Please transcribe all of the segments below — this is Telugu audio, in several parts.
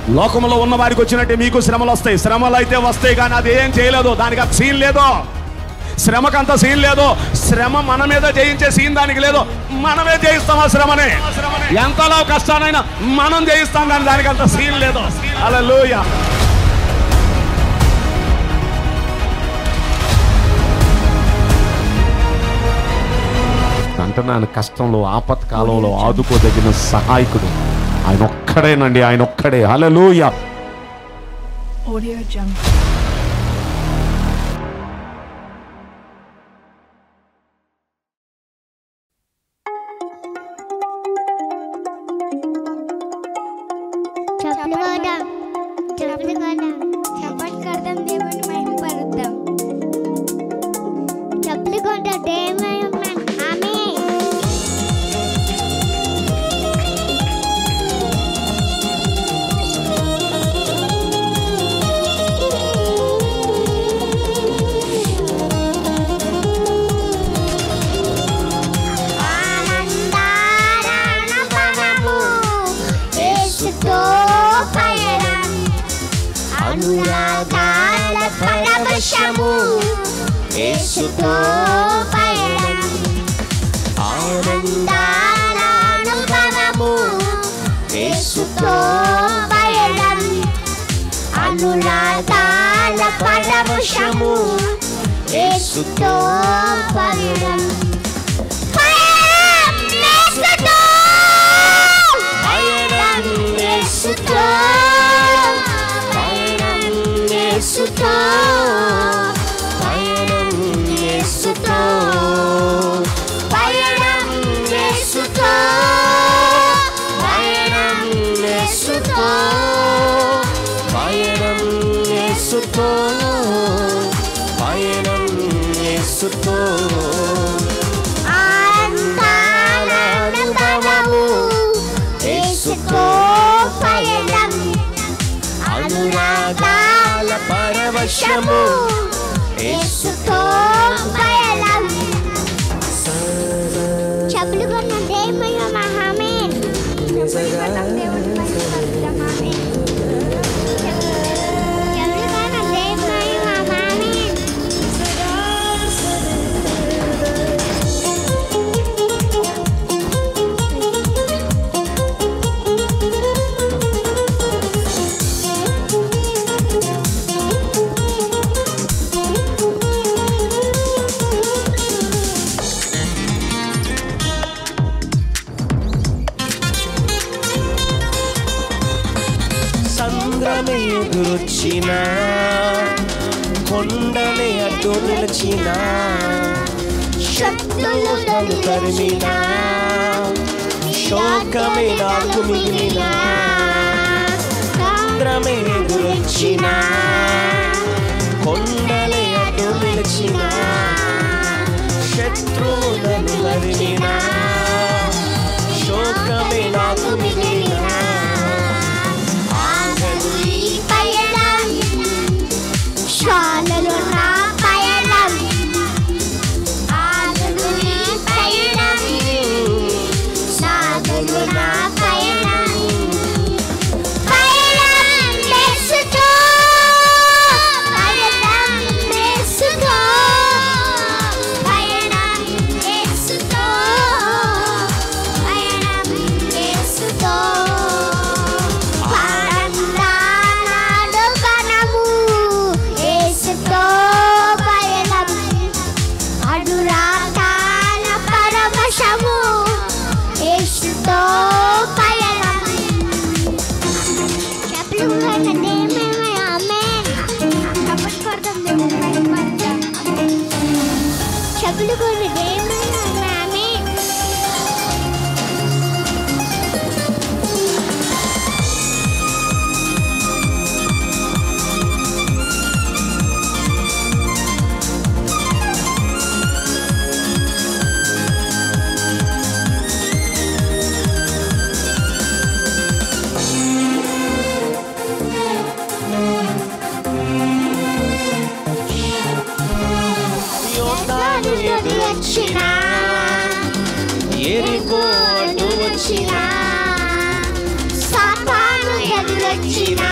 లోకంలో ఉన్న వారికి వచ్చినట్టే మీకు శ్రమలు వస్తాయి శ్రమలు అయితే వస్తాయి కానీ అది ఏం చేయలేదు దానికి అంత సీన్ లేదు శ్రమకు అంత సీన్ లేదు శ్రమ మన మీద జయించే సీన్ దానికి లేదు మనమే జయిస్తాం ఆ శ్రమని ఎంతలో కష్టానైనా మనం జయిస్తాం కానీ దానికి అంత సీన్ లేదు అలా అంటున్నాను కష్టంలో ఆపత్కాలంలో ఆదుకోదగిన సహాయకుడు ఆయన ఒక్కడేనండి ఆయన ఒక్కడే హల్లెలూయా Audio Jungle. చప్పులు కొడదాం చప్పులు కొడదాం చప్పట్లు కొడదాం దేవుని మహిమపరుద్దాం చప్పులు కొడదాం దేవుని మహిమ ఆమె ఆనందారాణ పరము యేసుతో పయనం అనురాగాల పరవశము యేసుతో పయనం ఆనందాల అనుభవము యేసుతో పయనం అనురాగాల పరవశము యేసుతో పయనం పయనం యేసుతో పయనం యేసుతో పయనం యేసుతో పయనం యేసుతో పయనం యేసుతో పయనం యేసుతో పయనం యేసుతో పయనం యేసుతో ఆనందాల అనుభవము యేసుతో పయనం అనురాగాల పరవశము యేసుతో పయనం చెప్పులు కొన్న దేవుని మహామేన్ చెప్పులు కొన్న దేవుని మహామేన్ చెప్పులు కొన్న దేవుని మహామేన్ సంద్రమే ఎదురొచ్చిన కొండలే అడ్డు నిలిచిన శత్రువులను తరిమిన శోకమే నాకు మిగిలిన సంద్రమే ఎదురొచ్చిన కొండలే అడ్డు నిలిచిన శత్రువులను తరిమిన శోకమే నాకు మిగిలిన ఆగదు ఈ పయనం శాలలో నా పయనం ఆగదు ఈ పయనం సాగదు నా పయనం పయనం యేసుతో పయనం యేసుతో పయనం యేసుతో పయనం యేసుతో ఆనందానాడు కనము యేసుతో పయనం అనురాగాల పరవశము యేసుతో పయనం చెప్పులు కొన్న దేవుని ఆమేన్ చప్పట్లు కొడదాం దేవుని మహిమపరుద్దాం. చెప్పులు కొన్న దేవుని ఆమేన్ యోర్దాను ఎదురొచ్చిన ఎరికో అడ్డు వచ్చిన సాతాను ఎదురు ఎదురొచ్చినా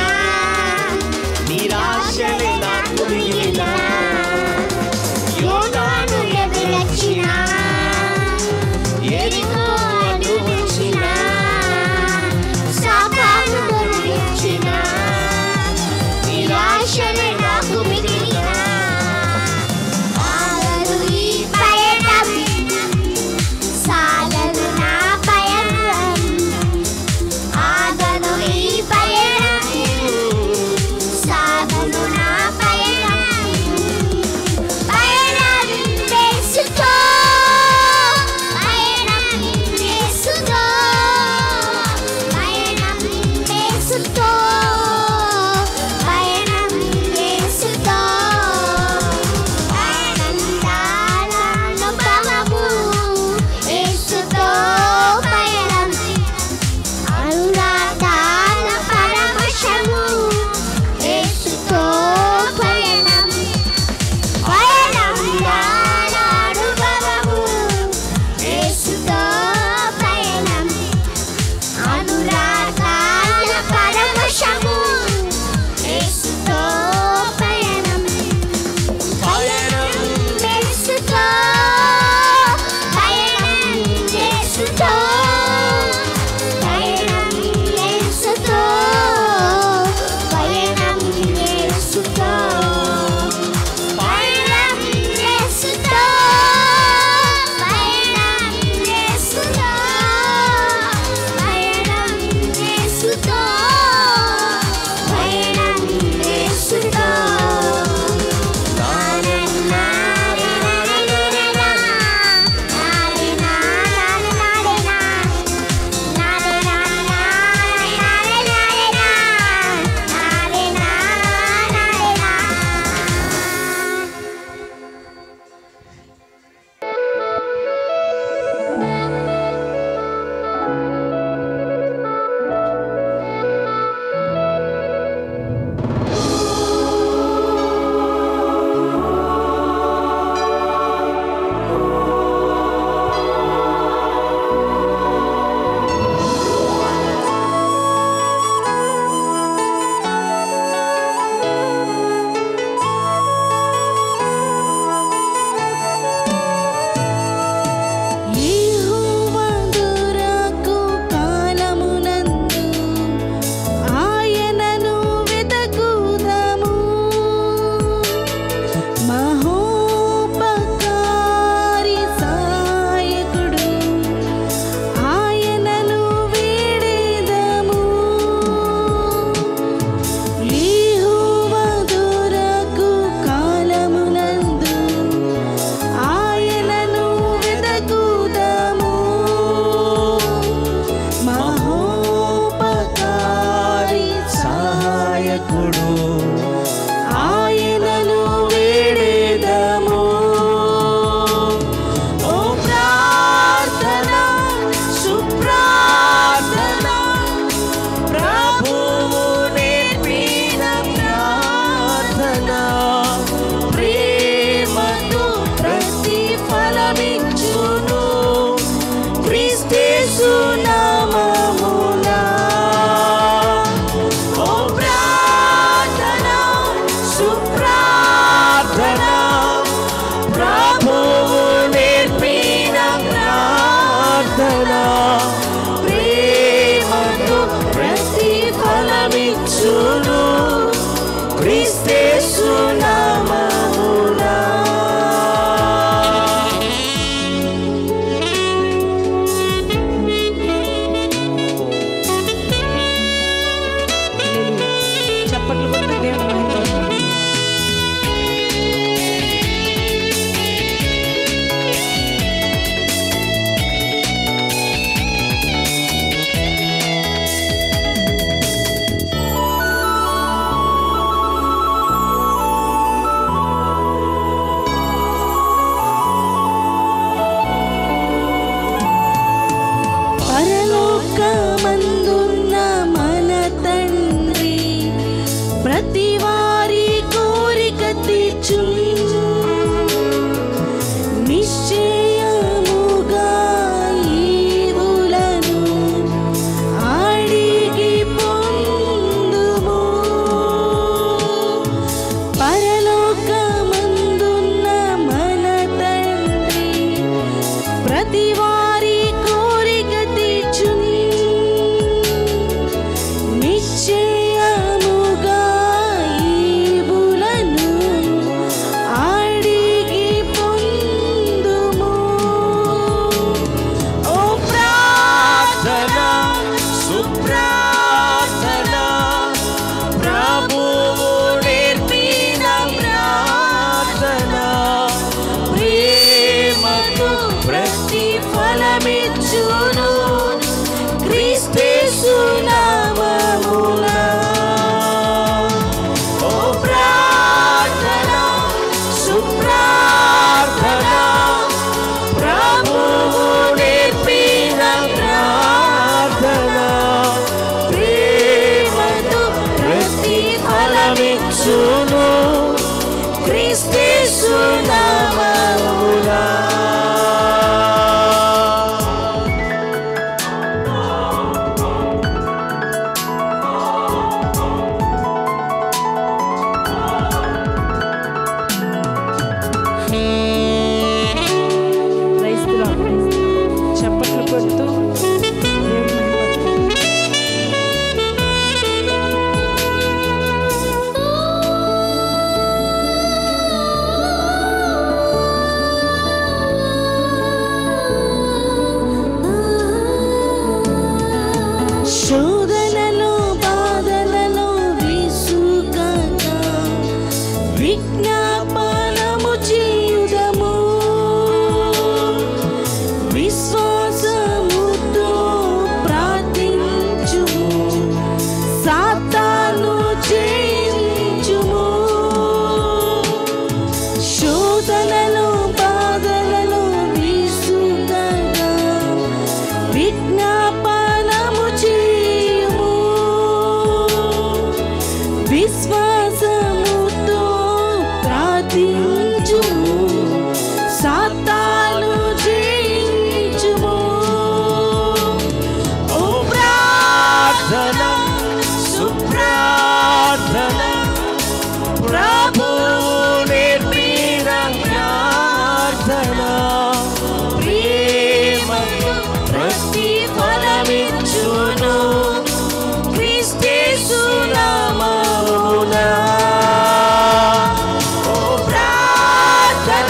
నిరాశలే నాకు మిగిలిన యోనాను ఎదురొచ్చినా ఎరికో అడ్డు వచ్చిన సాతాను ఎదురొచ్చినా నిరాశలే నాకు మిగిలిన ఆగదు ఈ పయనం సాగదు నా పయనం ఆగదు ఈ పయనం ఫలమిచ్చును క్రీస్తు నామమున ఓ ప్రార్థన సుప్రార్థన ప్రభువు నేర్పిన ప్రార్థన ప్రేమతో ప్రతిఫలమిచ్చును క్రీస్తు నామమున క్రైస్తులా చప్పట్లు కొడుతూ దేవుని మహిమపరచండి. శోధనలో బాధలలో విసుగక విజ్ఞాపనము చేయుదము విశ్వాసముతో ప్రార్థించుము సాతాను జయించుము శోధనలో బాధలలో విసుగగా విజ్ఞాపనము చేయుము విశ్వాసముతో ప్రార్థించుము సాతాను జయించుము ఓ ప్రార్థన సుప్రార్థన ప్రభు నేర్పిన ప్రార్థన ప్రేమతో ప్రతిఫలమిచ్చును క్రీస్తు నామమున ఓ ప్రార్థన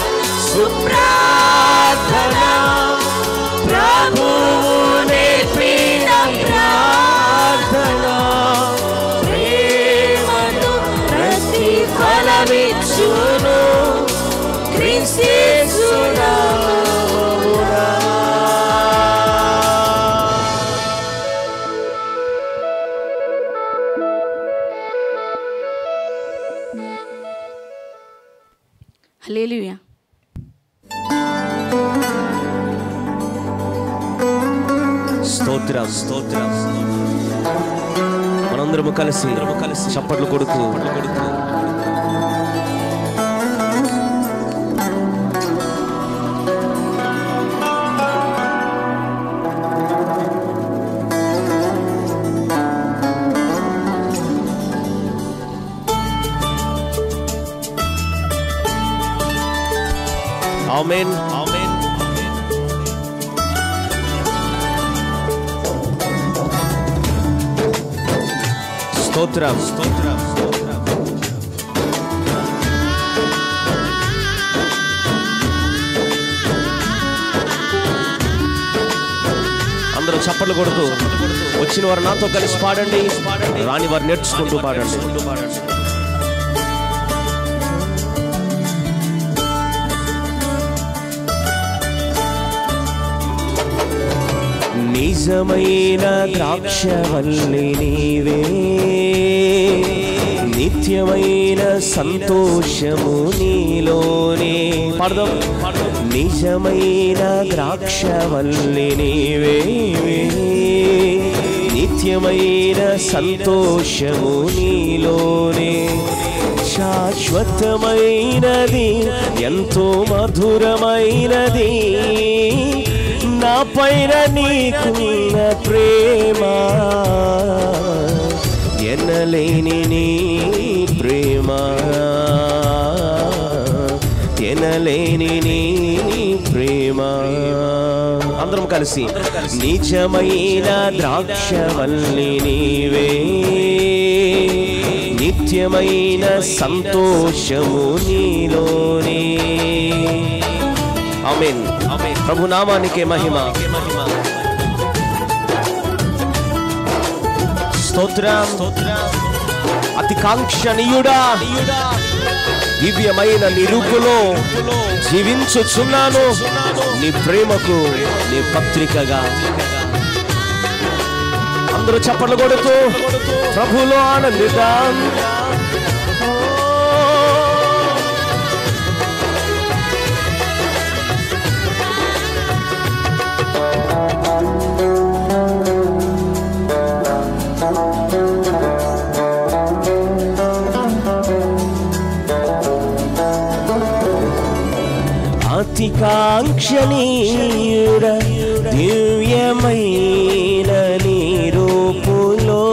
సుప్రార్థన ప్రభు నేర్పిన ప్రార్థన ప్రేమతో ప్రతిఫలమిచ్చును క్రీస్తు నామమున హల్లెలూయా స్తోత్రం స్తోత్రం మనందరము కలిసి కలిసి చప్పట్లు కొడుతూ కొడుతూ ఆమేన్ ఆమేన్ స్తోత్రం స్తోత్రం స్తోత్రం అందరూ చప్పట్లు కొడుతూ వచ్చిన వారు నాతో కలిసి పాడండి రాని వారు నేర్చుకుంటూ పాడండి నిజమైన ద్రాక్షవల్లి నీవే నిత్యమైన సంతోషము నీలోనే పాడదాం నిజమైన ద్రాక్షవల్లి నీవే నిత్యమైన సంతోషము నీలోనే శాశ్వతమైనది ఎంతో మధురమైనది నా పైన నీకున్న ప్రేమ ఎనలేని నీ ప్రేమ ఎనలేని నీ ప్రేమ అందరం కలిసి నిజమైన ద్రాక్షవల్లి నీవే నిత్యమైన సంతోషము నీలోనే ఆమేన్ ప్రభు నామానికే మహిమ స్తోత్రం అతి కాంక్షణీయుడా దివ్యమైన నిరుపులో జీవించుచున్నాను నీ ప్రేమకు నీ పత్రికగా అందరూ చప్పట్లు కొడుతూ ప్రభులో ఆనందిద్దాం అతి కాంక్షణీయుడ దివ్యమైన నీరూపులో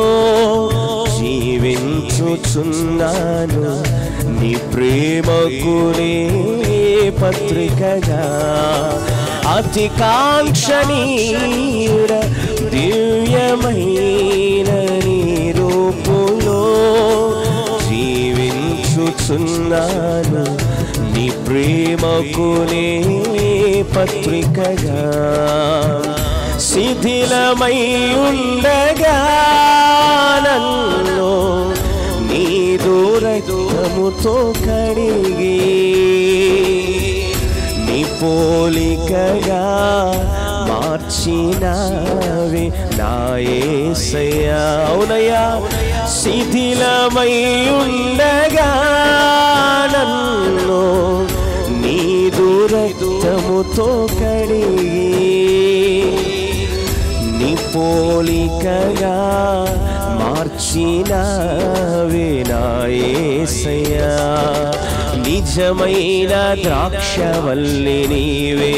జీవించుచున్నాను నీ ప్రేమకునే పత్రికగా అతి కాంక్షణీయుడ దివ్యమైన నీరూపులో జీవించుచున్నాను నీ ప్రేమకునే పత్రికగా శిథిలమై ఉండగా నన్ను నీ దూరముతో కడిగి నీ పోలికగా మార్చినావి నా యేసయ్యా అవునయ్యా శిథిలమై ఉండగా నన్ను నీ దూరముతో కడిగి నీ పోలికగా మార్చిన వినాయసయ్యా నిజమైన ద్రాక్షవల్లి నీవే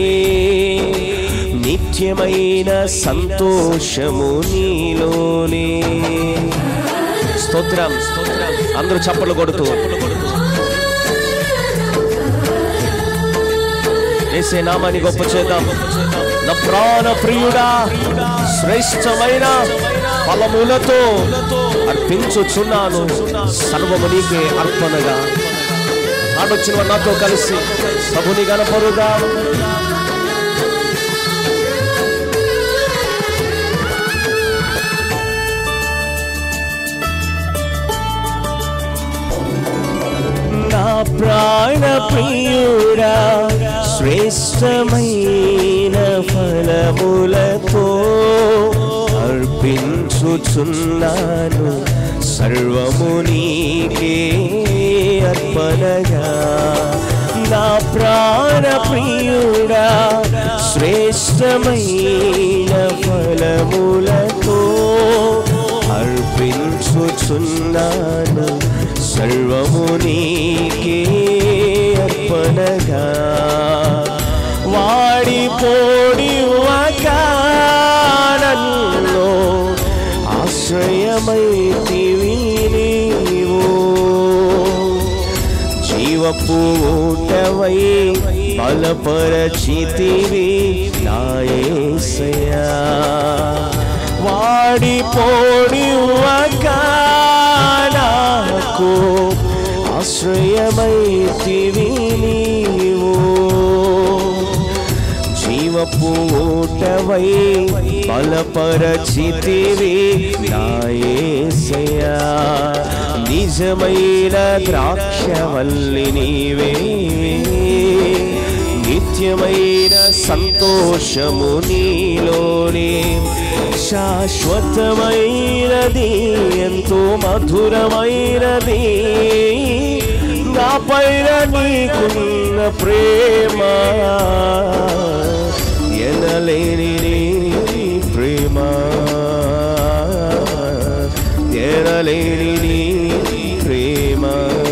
నిత్యమైన సంతోషము నీలోనే స్తోత్రం అందరూ చప్పలు కొడుతూ వేసే నామాన్ని గొప్ప చేద్దాం నా ప్రాణ ప్రియుడా శ్రేష్టమైన ఫలములతో అర్పించుచున్నాను సర్వము నీకే అర్పణగా ఆడొచ్చిన వారు నాతో కలిసి ప్రభుని గనపరుగా నా ప్రాణ ప్రియుడా శ్రేష్టమైన ఫలములతో అర్పించుచున్నాను సర్వము నీకే అర్పణగా నా ప్రాణ ప్రియుడా శ్రేష్టమైన ఫలములతో అర్పించుచున్నాను సర్వము నీకే అర్పణగా వాడిపోడి నన్ను ఆశ్రయమైతివి నీవు జీవపు ఊటవై బలపరచితివి నాయసయా వాడిపోడి నాకు ఆశ్రయమైతివి నీవు జీవపు ఊటవై బలపరచితివి నాయసయా నిజమైన ద్రాక్షవల్లి నీవే నిత్యమైన సంతోషము నీలోనే శాశ్వతమైనది ఎంతో మధురమైనది నా పైన నీకున్న ప్రేమ ఎనలేని నీ ప్రేమ ఎనలేని నీ ప్రేమ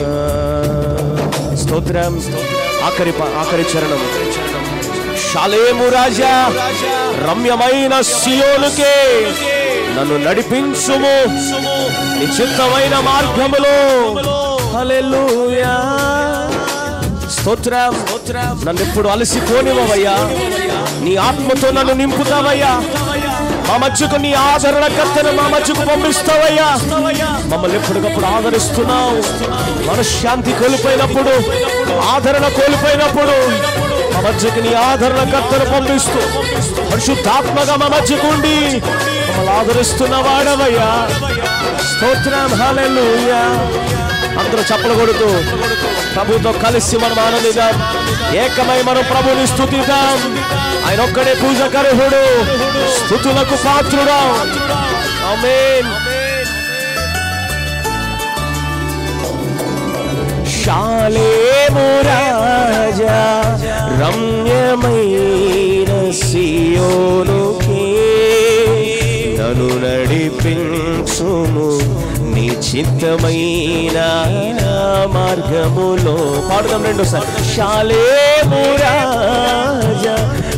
స్తోత్రం ఆఖరి ప- ఆఖరి చరణం షాలేము రాజా రమ్యమైన సియోనుకే నన్ను నడిపించుము నిశ్చితమైన మార్గములో హల్లెలూయా స్తోత్రం నన్ను ఎప్పుడు అలసిపోనివయ్యా నీ ఆత్మతో నన్ను నింపుతావయ్యా మా మధ్యకు నీ ఆదరణకర్తను మా మధ్యకు పంపిస్తావయ్యా మమ్మల్ని ఎప్పటికప్పుడు ఆదరిస్తున్నావు మనశ్శాంతి కోల్పోయినప్పుడు ఆదరణ కోల్పోయినప్పుడు మా మధ్యకు నీ ఆదరణకర్తను పంపిస్తూ పరిశుద్ధాత్మగా మా మధ్యకు ఉండి మమ్మల్ని ఆదరిస్తున్న వాడవయ్యా స్తోత్రం హల్లెలూయా అందరూ చప్పలు కొడుతూ ప్రభుతో కలిసి మనం ఆనందిద్దాం ఏకమై మనం ప్రభుని స్థుతిద్దాం ఆయన ఒక్కడే పూజకరుహుడు స్థుతులకు పాత్రుడా ఆమేన్ శాలేము రాజా రమ్యమైన సియోనుకే నన్ను నడిపించుము నీ చిత్తమైన మార్గములో పాడుదాం రెండోసారి శాలేము రాజా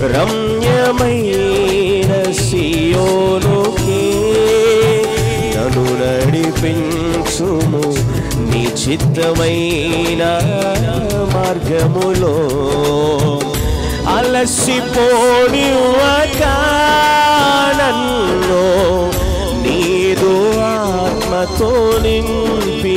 రమ్యమైన సియోనుకే నన్ను నడిపించుము నీ చిత్తమైన మార్గములో అలసిపోని నన్ను నీదు ఆత్మతో నింపి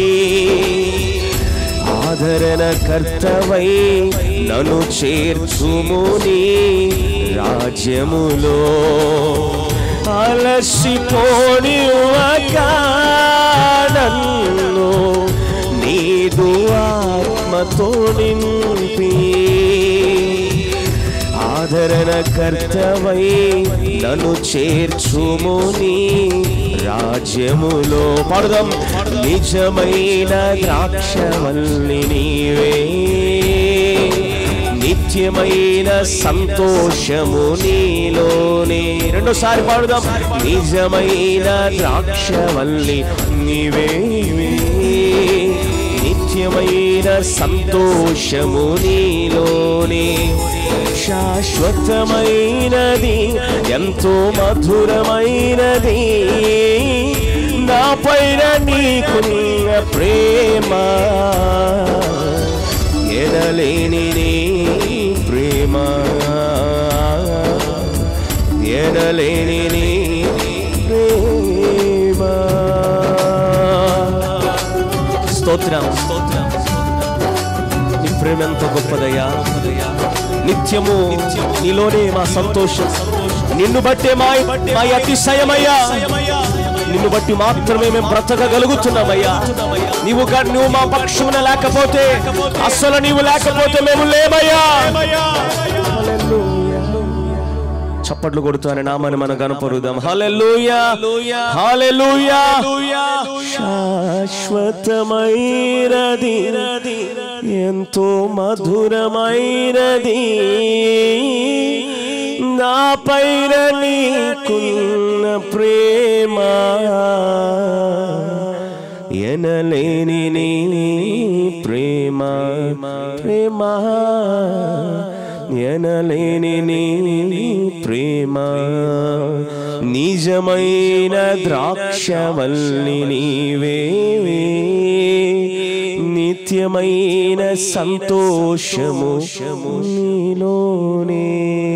ఆదరణ కర్తవై నన్ను చేర్చుముని రాజ్యములో అలసిపోని నన్ను నీదు ఆత్మతో నింపి ఆదరణ కర్తవై నన్ను చేర్చుముని రాజ్యములో పాడుదాం నిజమైన ద్రాక్షవల్లి నీవే నిత్యమైన సంతోషము నీలోనే రెండోసారి పాడుదాం నిజమైన ద్రాక్షవల్లి నీవే నిత్యమైన సంతోషము నీలోనే శాశ్వతమైనది ఎంతో మధురమైనది నా పైన నీకున్న ప్రేమ ఎనలేని నీ ప్రేమ ఎనలేని నీ ప్రేమ స్తోత్రం స్తోత్రం నీ ప్రేమ ఎంత గొప్పదయ్యా నిత్యము నీలోనే మా సంతోషం నిన్ను బట్టే మా మా అతిశయమయ్యా నిన్ను బట్టి మాత్రమే మేము బ్రతకగలుగుతున్నామయ్యా నీవు గా- నువ్వు మా పక్షమున లేకపోతే అస్సలు నీవు లేకపోతే మేము లేమయ్యా చప్పట్లు కొడుతూ ఆయన నామాన్ని మనం కనపరుదాం హల్లెలూయా హల్లెలూయా శాశ్వతమైనది ఎంతో మధురమైనది నా పైన నీకున్న ప్రేమ ఎనలేని నీ ప్రేమ ప్రేమ ఎనలేని నీ ప్రేమ నిజమైన ద్రాక్షవల్లి నీవే నిత్యమైన సంతోషము నీలోనే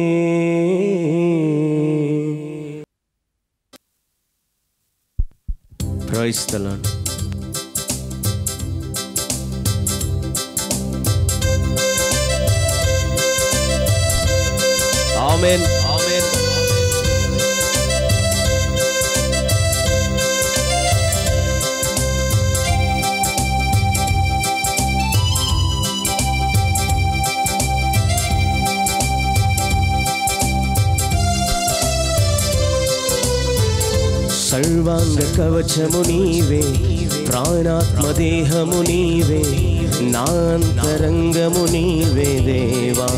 ప్రైస్ the Lord. ఆమేన్ ఆమేన్ సర్వాంగ కవచము నీవే ప్రాణాత్మ దేహము నీవే నాంతరంగము నీవే దేవా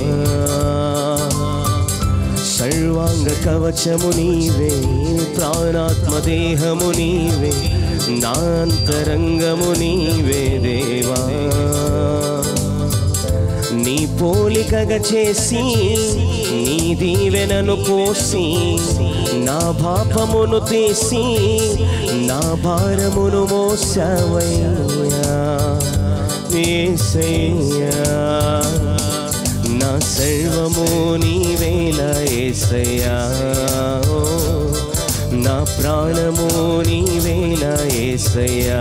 సర్వాంగ కవచము నీవే ప్రాణాత్మ దేహము నీవే నాంతరంగము నీవే దేవా నీ పోలికగా చేసి నీ దీవెనను పోసి నా పాపమును తీసి నా భారమును మోసవయ్యా ఏసయ్యా నా సర్వము నీవేల ఏసయ్యా ఓ, నా ప్రాణము నీవేల ఏసయ్యా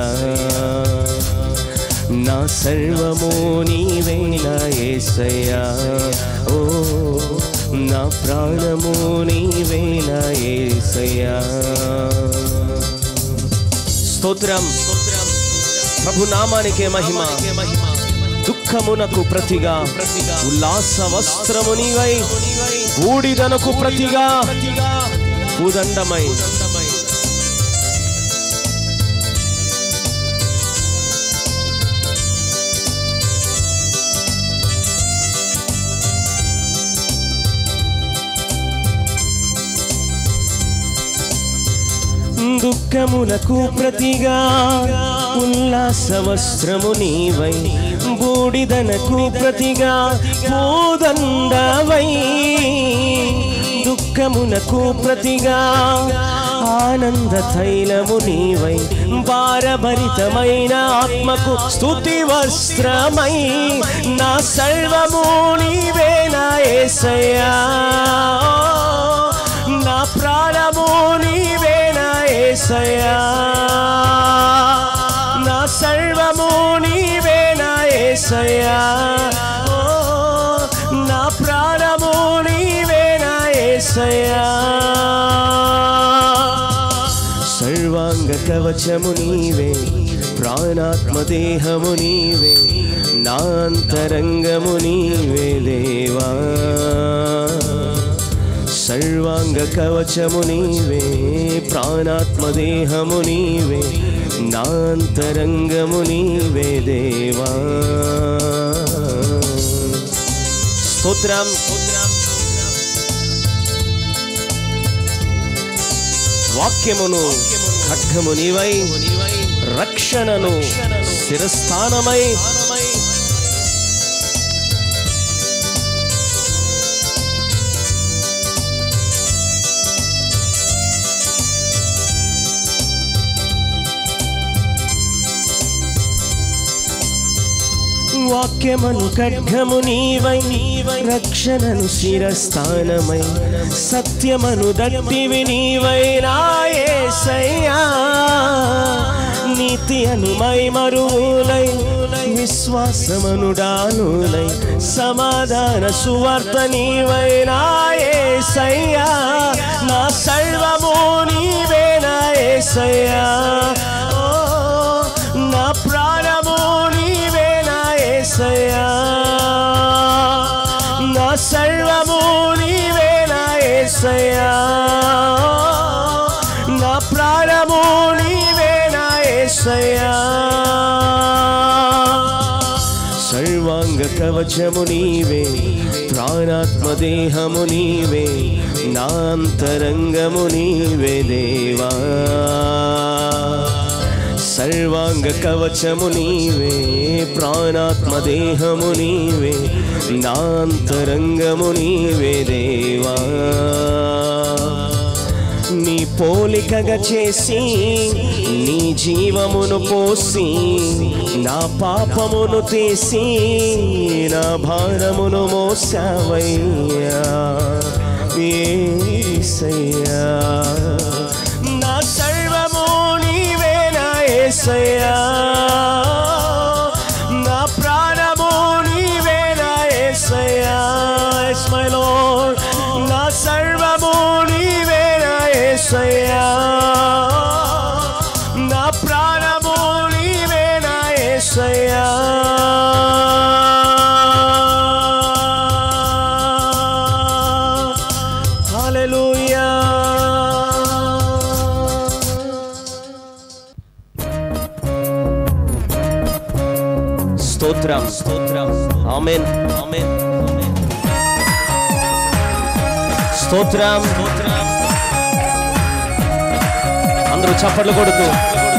నా సర్వము నీవేనా ఏసయ్యా ఓ నా ప్రాణము నీవేనా ఏసయ్యా స్తోత్రం ప్రభు నామానికే మహిమ దుఃఖమునకు ప్రతిగా ఉల్లాస వస్త్రము నీవై బూడిదనకు ప్రతిగా ఉదండమై దుఃఖములకు ప్రతిగా ఉల్లాస వస్త్రము నీవై బూడిదనకు ప్రతిగా పూదండవై దుఃఖమునకు ప్రతిగా ఆనంద తైలము నీవై భారభరితమైన ఆత్మకు స్తుతి వస్త్రమై నా సర్వము నీవే నా ఏసయ్యా నా ప్రాణము నీవే నా ఏసయ్యా నా సర్వము నీవే నా ఏసయ్యా ఓ, నా ప్రాణము నీవే నా ఏసయ్యా సర్వాంగ కవచము నీవే ప్రాణాత్మ దేహము నీవే నా అంతరంగము నీవే దేవా సర్వాంగ కవచము నీవే ప్రాణాత్మ దేహము నీవే నా అంతరంగము నీవే దేవా స్తోత్రం వాక్యమును ఖడ్గము నీవై రక్షణను శిరస్థానమై వాక్యమను ఖడ్గము నీవై రక్షణను శిరస్థానమై సత్యమను దట్టివి నీవై నాయసయ్యా నీతి అనుమై మరువులై విశ్వాసమను డానులై సమాధాన సువార్త నీవై నాయసయ్యా నా సర్వము నీవే నాయసయ్యా ఓ నా ప్రాణము నీవే నా ఏసయ్యా నా సర్వము నీవే నా ఏసయ్యా నా ప్రాణము నీవే నా ఏసయ్యా సర్వాంగ కవచము నీవే ప్రాణాత్మ దేహము నీవే నాంతరంగము నీవే దేవా సర్వాంగ కవచము నీవే ప్రాణాత్మ దేహము నీవే నాంతరంగము నీవే దేవా నీ పోలికగా చేసి నీ జీవమును పోసి నా పాపమును తీసి నా భారమును మోసావయ్యా ఏసయ్యా నా సర్వము నీవే నా ఏసయ్యా నా ప్రాణము నీవే నా ఏసయ్యా ఎస్ మై లార్డ్ నా సర్వము నీవే నా ఏసయ్యా నా ప్రాణము నీవే నా ఏసయ్యా హల్లెలూయా స్తోత్రం స్తోత్రం ఆమేన్ ఆమేన్ స్తోత్రం స్తోత్రం అందరూ చప్పట్లు కొడుతూ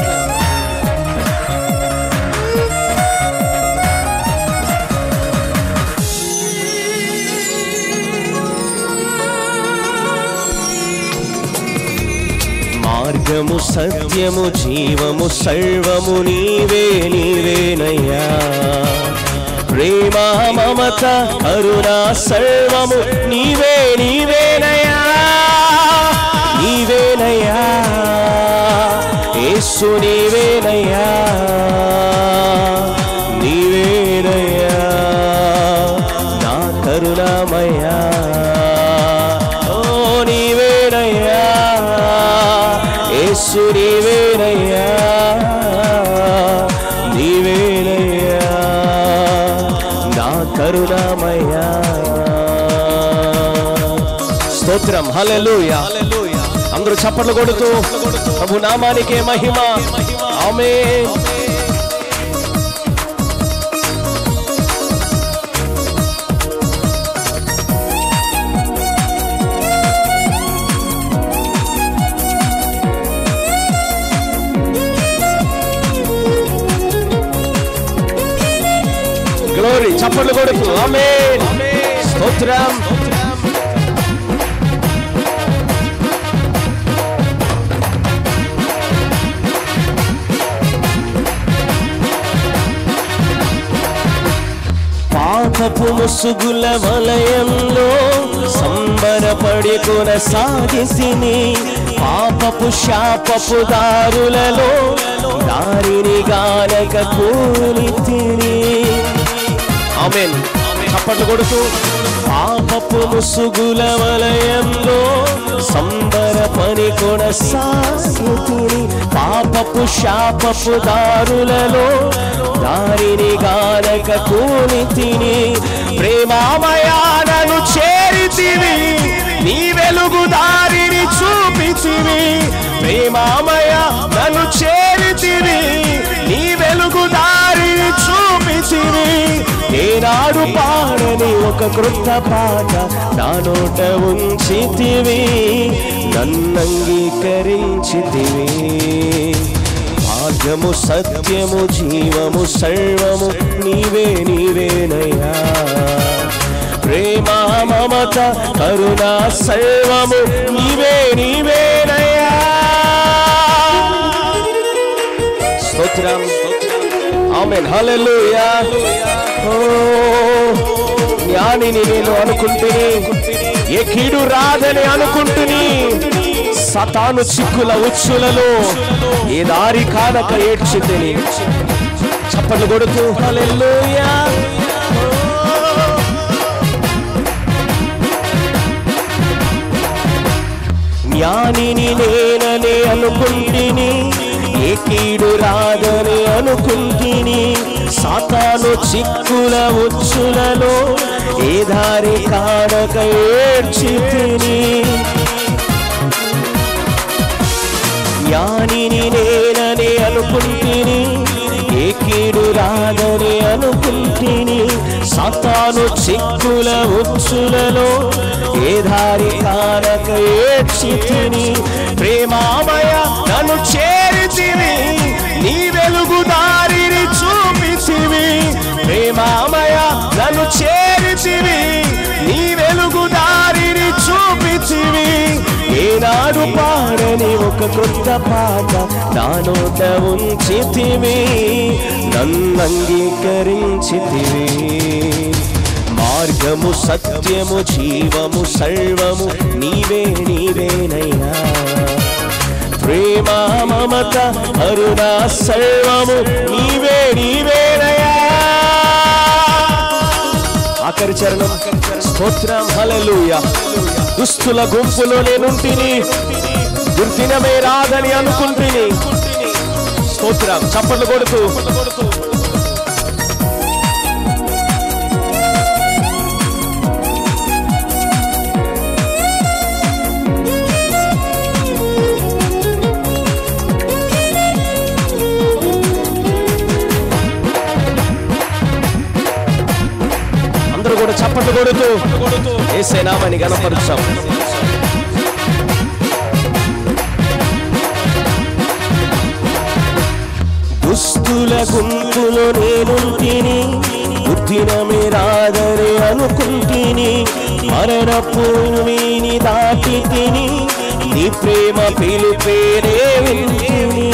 మార్గము సత్యము జీవము సర్వము నీవే నీవేనయ్యా ప్రేమ మమత కరుణ సర్వము నీవే నీవేనయ్యా నీవేనయ్యా యేసు నీవేనయ్యా నీవేనయ్యా నా కరుణమయ్యా ఓ నీవేనయ్యా యేసు నీవేనయ్యా నీవేనయ్యా స్తోత్రం హల్లెలూయా అందరూ చప్పట్లు కొడుతూ ప్రభు నామానికే మహిమ ఆమె గ్లోరీ చప్పట్లు కొడుతూ ఆమె స్తోత్రం పాపపు ముసుగుల వలయంలో సంబరపడి కొనసాగిసిని పాపపు శాపపు దారులలో దారిని గానక కూలి తిని ఆమెన్ చప్పట్లు కొడుతూ పాపపు ముసుగుల వలయంలో సంబర పని కొనసాగుతుని పాపపు శాపపు దారులలో దారిని గానక కూని తిని ప్రేమామయానను చేరితివి నీ వెలుగు దారిని చూపితివి ప్రేమామయ నన్ను చేరితివి నీ వెలుగు దారిని చూపితివి ఏనాడు పాడని ఒక కృత పాట నా నోట ఉంచితివి నన్నంగీకరించితివి మార్గము సత్యము జీవము సర్వము నీవే నీవేనయ్యా ప్రేమ మమత కరుణ సర్వము నీవే నీవేనయ్యా స్తోత్రం ఆమెన్ హల్లెలూయా ఓ జ్ఞానిని నేను అనుకుంటుని ఏ కీడు రాదని అనుకుంటుని సతాను చిక్కుల ఉచ్చులలో ఏ దారి కానక ఏడ్చితిని చప్పట్లు కొడుతూ హల్లెలూయా జ్ఞానిని నేనని అనుకుంటిని ఏ కీడు రాదని అనుకుంటిని సాతాను చిక్కుల ఉచ్చులలో ఏ దారి కానక ఏడ్చితిని జ్ఞానిని నేనని అనుకుంటిని ఏ కీడు రాదని అనుకుంటిని సాతాను చిక్కుల ఉచ్చులలో ఏ దారి కానక ఏడ్చితిని ప్రేమామయ నన్ను చేరితివి నీ వెలుగు దారిని చూపితివి ప్రేమామయ నన్ను చేరితివి నీ వెలుగు దారిని చూపితివి ఏనాడు పాడని ఒక కొత్త పాట నా నోట ఉంచితివి నన్నంగీకరించితివి మార్గము సత్యము జీవము సర్వము నీవే నీవేనయ్యా ప్రేమ మమత కరుణ సర్వము నీవే నీవేనయ్యా ఆఖరి చరణం స్తోత్రం హల్లెలూయా దుస్తుల గుంపులో నేనుంటిని దుర్దినమే రాదని అనుకుంటుని స్తోత్రం చప్పట్లు కొడుతూ అందరూ కూడా చప్పట్లు కొడుతూ ఏసే నామని గణపరుచాం దుస్తుల గుంపులో నేనుంటిని బుద్ధినమే రాదని అనుకుంటిని మరణపు వీని దాటి తిని నీ ప్రేమ పిలుపేరే వింటిని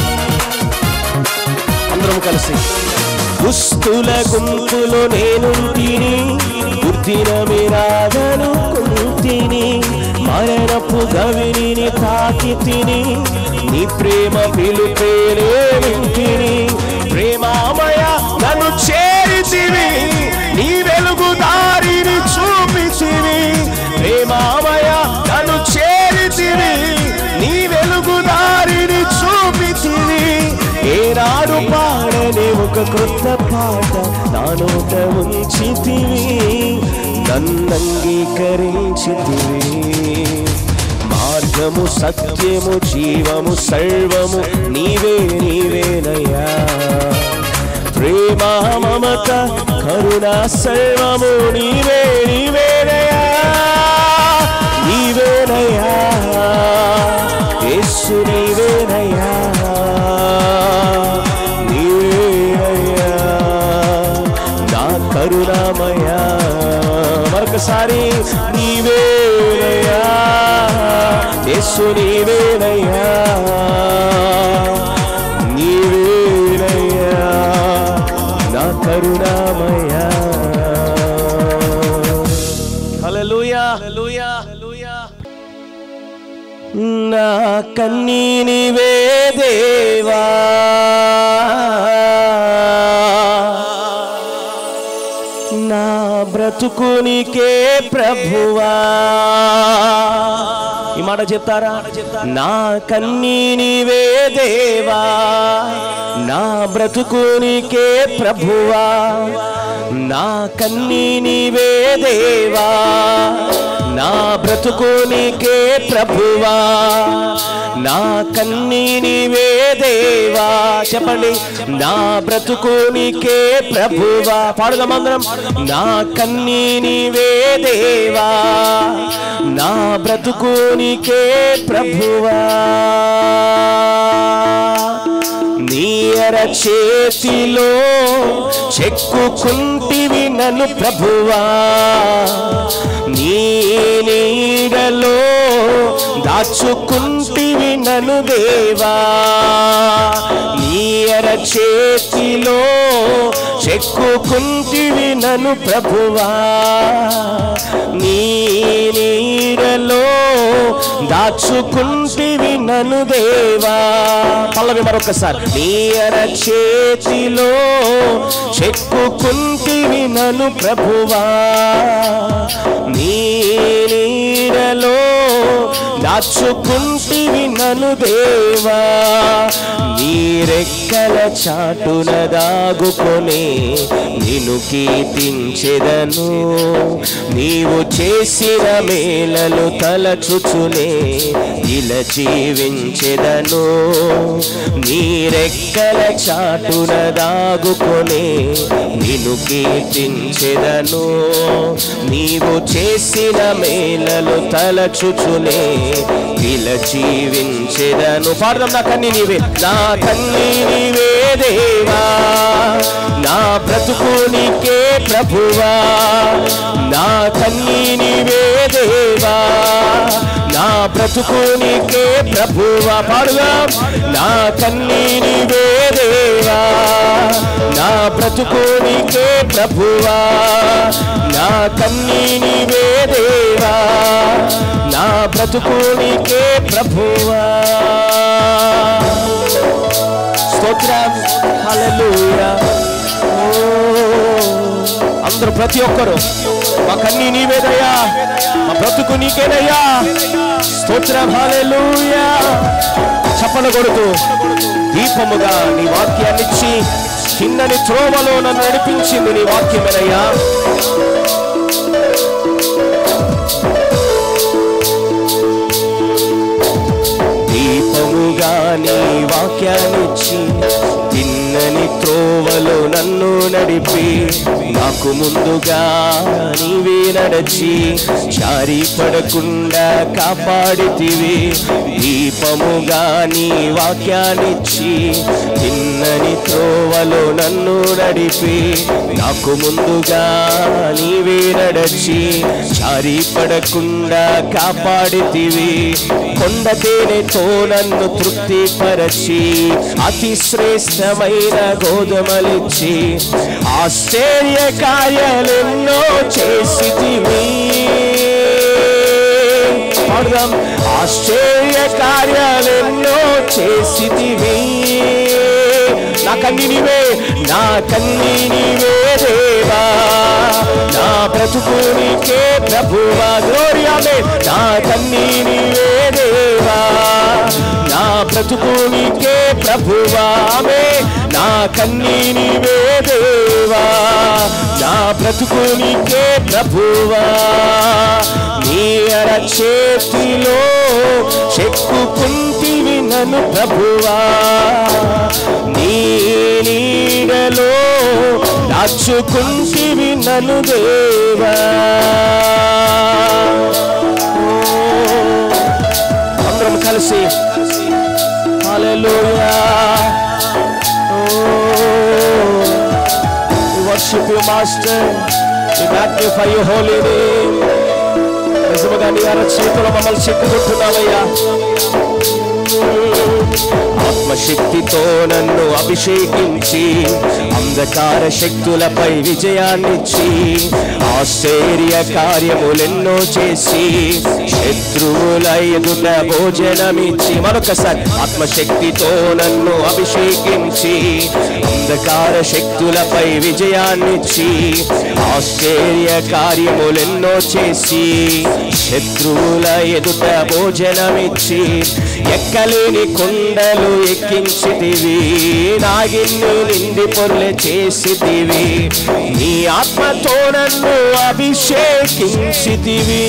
అందరం కలిసి దుస్తుల గుంపులో నేనుంటిని బుద్ధినమే రాదనుకుంటిని మరణపు గవిని తాకి తిని నీ ప్రేమ పిలుపేరే వింటిని ప్రేమామయ నన్ను చేరితివి నీ వెలుగు దారిని చూపితివి ప్రేమామయ నన్ను చేరితివి నీ వెలుగు దారిని చూపితివి ఏనాడు పాడని ఒక క్రొత్త పాట నా నోట ఉంచితివి నన్నంగీకరించితివి మార్గము సత్యము జీవము సర్వము నీవే నీవేనయ్యా ప్రేమ మమత కరుణ సర్వము నీవే నీవేనయ్యా నీవేనయ్యా యేసు నీవేనయ్యా నీవేనయ్యా నా కరుణామయ్యా మరొకసారి నీవేనయ్యా యేసు నీవేనయ్యా నీవేనయ్యా నా కరుణామయ్యా హల్లెలూయా హల్లెలూయా హల్లెలూయా నా కన్నీనివే దేవా నా బ్రతుకునికే ప్రభువా ఈ మాట చెప్తారా నా కన్నీనివే దేవా నా బ్రతుకునికే ప్రభువా నా కన్నీనివే దేవా నా బ్రతుకునికే ప్రభువా నా కన్నీనివే దేవా చెప్పండి నా బ్రతుకునికే ప్రభువా పాడుదామందరం నా కన్నీనివే దేవా నా బ్రతుకునికే ప్రభువా నీయర చేతిలో చెక్కుకుంటివి నన్ను ప్రభువా నీ నీడలో దాచుకుంటివి నన్ను దేవా నీయర చేతిలో చెక్కుకుంటివి నన్ను ప్రభువా నీ నీడలో దాచుకుంటివి నన్ను దేవా పల్లవి మరొకసారి నీయర చేతిలో చెక్కుకుంటివి నన్ను ప్రభువా నీ నీడలో దాచుకుంటివి నన్ను దేవా నీ రెక్కల చాటున దాగుకొని నిన్ను కీర్తించెదను నీవు చేసిన మేలలు తలచుచునే ఇలా జీవించెదను నీ రెక్కల చాటున దాగుకొని నిన్ను కీర్తించెదను నీవు చేసిన మేలలు తలచుచునే ఇలా జీవించెదను పాడదాం నా కన్ని నీవే నా కన్ని నీవే దేవా నా బ్రతుకు నీకే ప్రభువా నా కన్ని నీవే దేవా నా బ్రతుకు నీకే ప్రభువా పాడుదాం నా కన్ని నీవే దేవా నా బ్రతుకు నీకే ప్రభువా నా కన్ని నీవే దేవా నా బ్రతుకు నీకే ప్రభువా స్తోత్రం హల్లెలూయా ఓ అందరూ ప్రతి ఒక్కరు మా కన్నీ నీవేదయ్యా మా బ్రతుకు నీకేనయ్యా స్తోత్రం హల్లెలూయా చప్పలు కొడుతూ దీపముగా నీ వాక్యాన్నిచ్చి చిన్నని త్రోవలో నన్ను నడిపించింది నీ వాక్యమేనయ్యా దీపముగా నీ వాక్యాన్నిచ్చి తిన్నని త్రోవలో నన్ను నడిపి నాకు ముందుగా నీవే నడచి జారి పడకుండా కాపాడితివి దీపముగా నీ వాక్యాన్నిచ్చి తిన్నని త్రోవలో నన్ను నడిపి నాకు ముందుగా నీవే నడచి జారి పడకుండా కాపాడితివి కొండ తేనెతో నన్ను తృప్తిపరచి అతి శ్రేష్టమైన గోధుమలిచ్చి ఆశ్చర్య కార్యాలెన్నో చేసితివి పాడుదాం ఆశ్చర్య కార్యాలెన్నో చేసితివి నా కన్ని నీవే నా కన్ని నీవే దేవా నా బ్రతుకు నీకే ప్రభువా గ్లోరియామే నా కన్ని నీవే దేవా నా బ్రతుకు నీకే ప్రభువామే నా కన్ని నీవే దేవా దేవా నా బ్రతుకు నీకే ప్రభువా నీ అరచేతిలో చెక్కుకుంటివి నన్ను ప్రభువా నీ నీడలో దాచుకుంటివి నన్ను దేవా అందరం కలిసి హల్లెలూయా We worship you, Master. We magnify your holy name. నిజముగా నీ అరచేతులు మమ్మల్ని చెప్పుకుంటున్నావయ్యా ఆత్మశక్తితో నన్ను అభిషేకించి అంధకార శక్తులపై విజయాన్నిచ్చి ఆశ్చర్య కార్యములెన్నో చేసి శత్రువుల ఎదుట భోజనమిచ్చి మరొకసారి ఆత్మశక్తితో నన్ను అభిషేకించి అంధకార శక్తులపై విజయాన్నిచ్చి ఆశ్చర్య కార్యములెన్నో చేసి శత్రువుల ఎదుట భోజనమిచ్చి ఎక్కలేని కొండలు ఎక్కించితివి నాగిన్ని నిండి పొర్లె చేసితివి నీ ఆత్మతో నన్ను అభిషేకించితివి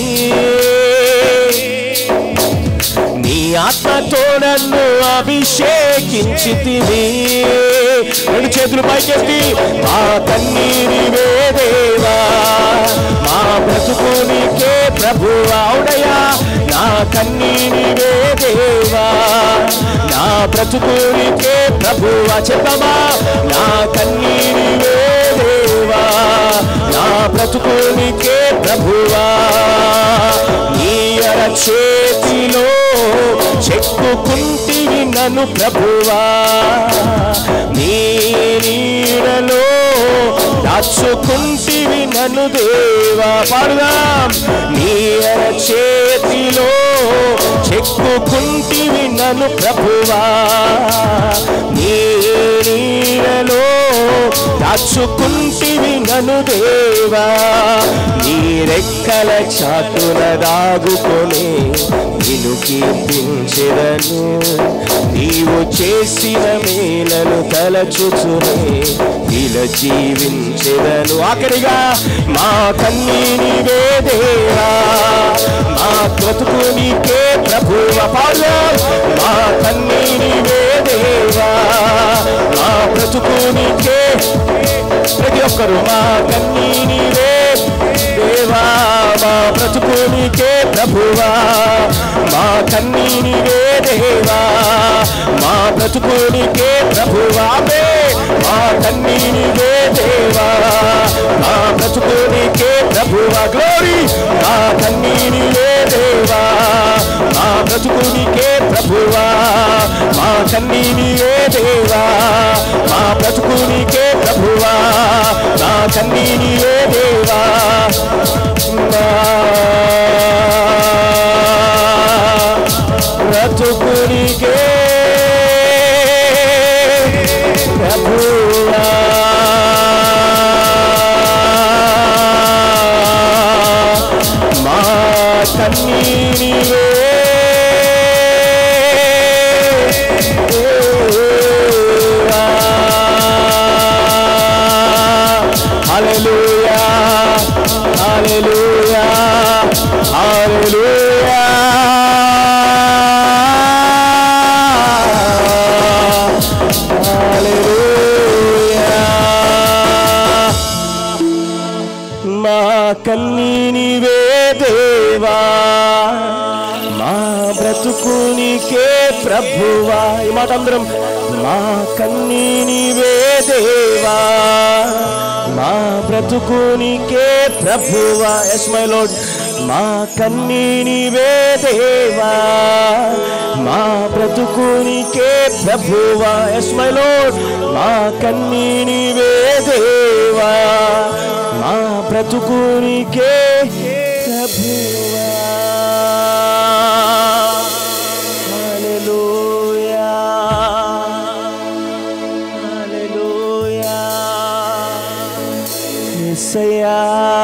నీ ఆత్మతో నన్ను అభిషేకించితివి రెండు చేతులు పైకెత్తి మా కన్నీరి వేదేవా మా బ్రతుకు నీకే ప్రభు అవుడయా నా కన్నీరి వేదేవా నా బ్రతుకు నీకే ప్రభువా చెప్పమా నా కన్నీరి వేదేవా నా బ్రతుకు నీకే ప్రభువా నీ అరచేతిలో చెక్కుకుంటివి నన్ను ప్రభువా నీ నీడలో దాచుకుంటివి నన్ను దేవా పాడుదాం నీ అరచేతిలో చెక్కుకుంటివి నన్ను ప్రభువా నీ నీడలో దాచుకుంటివి నన్ను దేవా నీ రెక్కల చాటున దాగుకొని నిన్ను కీర్తించెదను నీవు చేసిన మేలను తలచుచునే ఇలా జీవించెదను ఆఖరిగా మా కన్నీని వేదేవా మా బ్రతుకు నీకే ప్రభువ పాడు మా కన్నీని వేదేవా మా బ్రతుకు నీకే ప్రతి ఒక్కరు మా కన్నీని వే దేవా మా బ్రతుకు నీకే ప్రభువా మా కన్నీని వే దేవా మా బ్రతుకు నీకే ప్రభువా మే మా కన్నీని వే దేవా మా బ్రతుకు నీకే ప్రభువా గ్లోరీ మా కన్నీని వే దేవా మా బ్రతుకు నీకే ప్రభువా మా కన్నీని వే దేవా మా బ్రతుకు నీకే ప్రభువా నా కన్నీని వే దేవా నా బ్రతుకునికే ప్రభువా మా కన్నీని హల్లెలూయా హల్లెలూయా హల్లెలూయా హల్లెలూయా మా కన్నీని దేవా మా బ్రతుకునికే ప్రభువా ఈ మాట అందరం మా కన్నీని దేవా మా బ్రతుకునికే ప్రభువా ఎస్ మై లోడ్ మా కన్నీని దేవా మా బ్రతుకునికే ప్రభువా ఎస్ మై లోడ్ మా కన్నీని దేవా మా బ్రతుకునికే ప్రభువా హల్లెలూయా హల్లెలూయా యేసయ్యా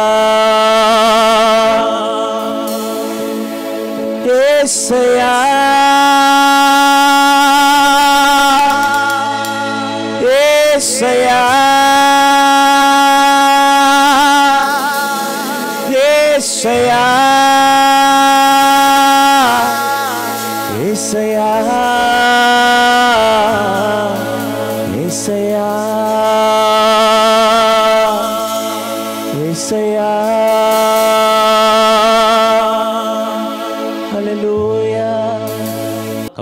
యేసయ్యా యేసయ్యా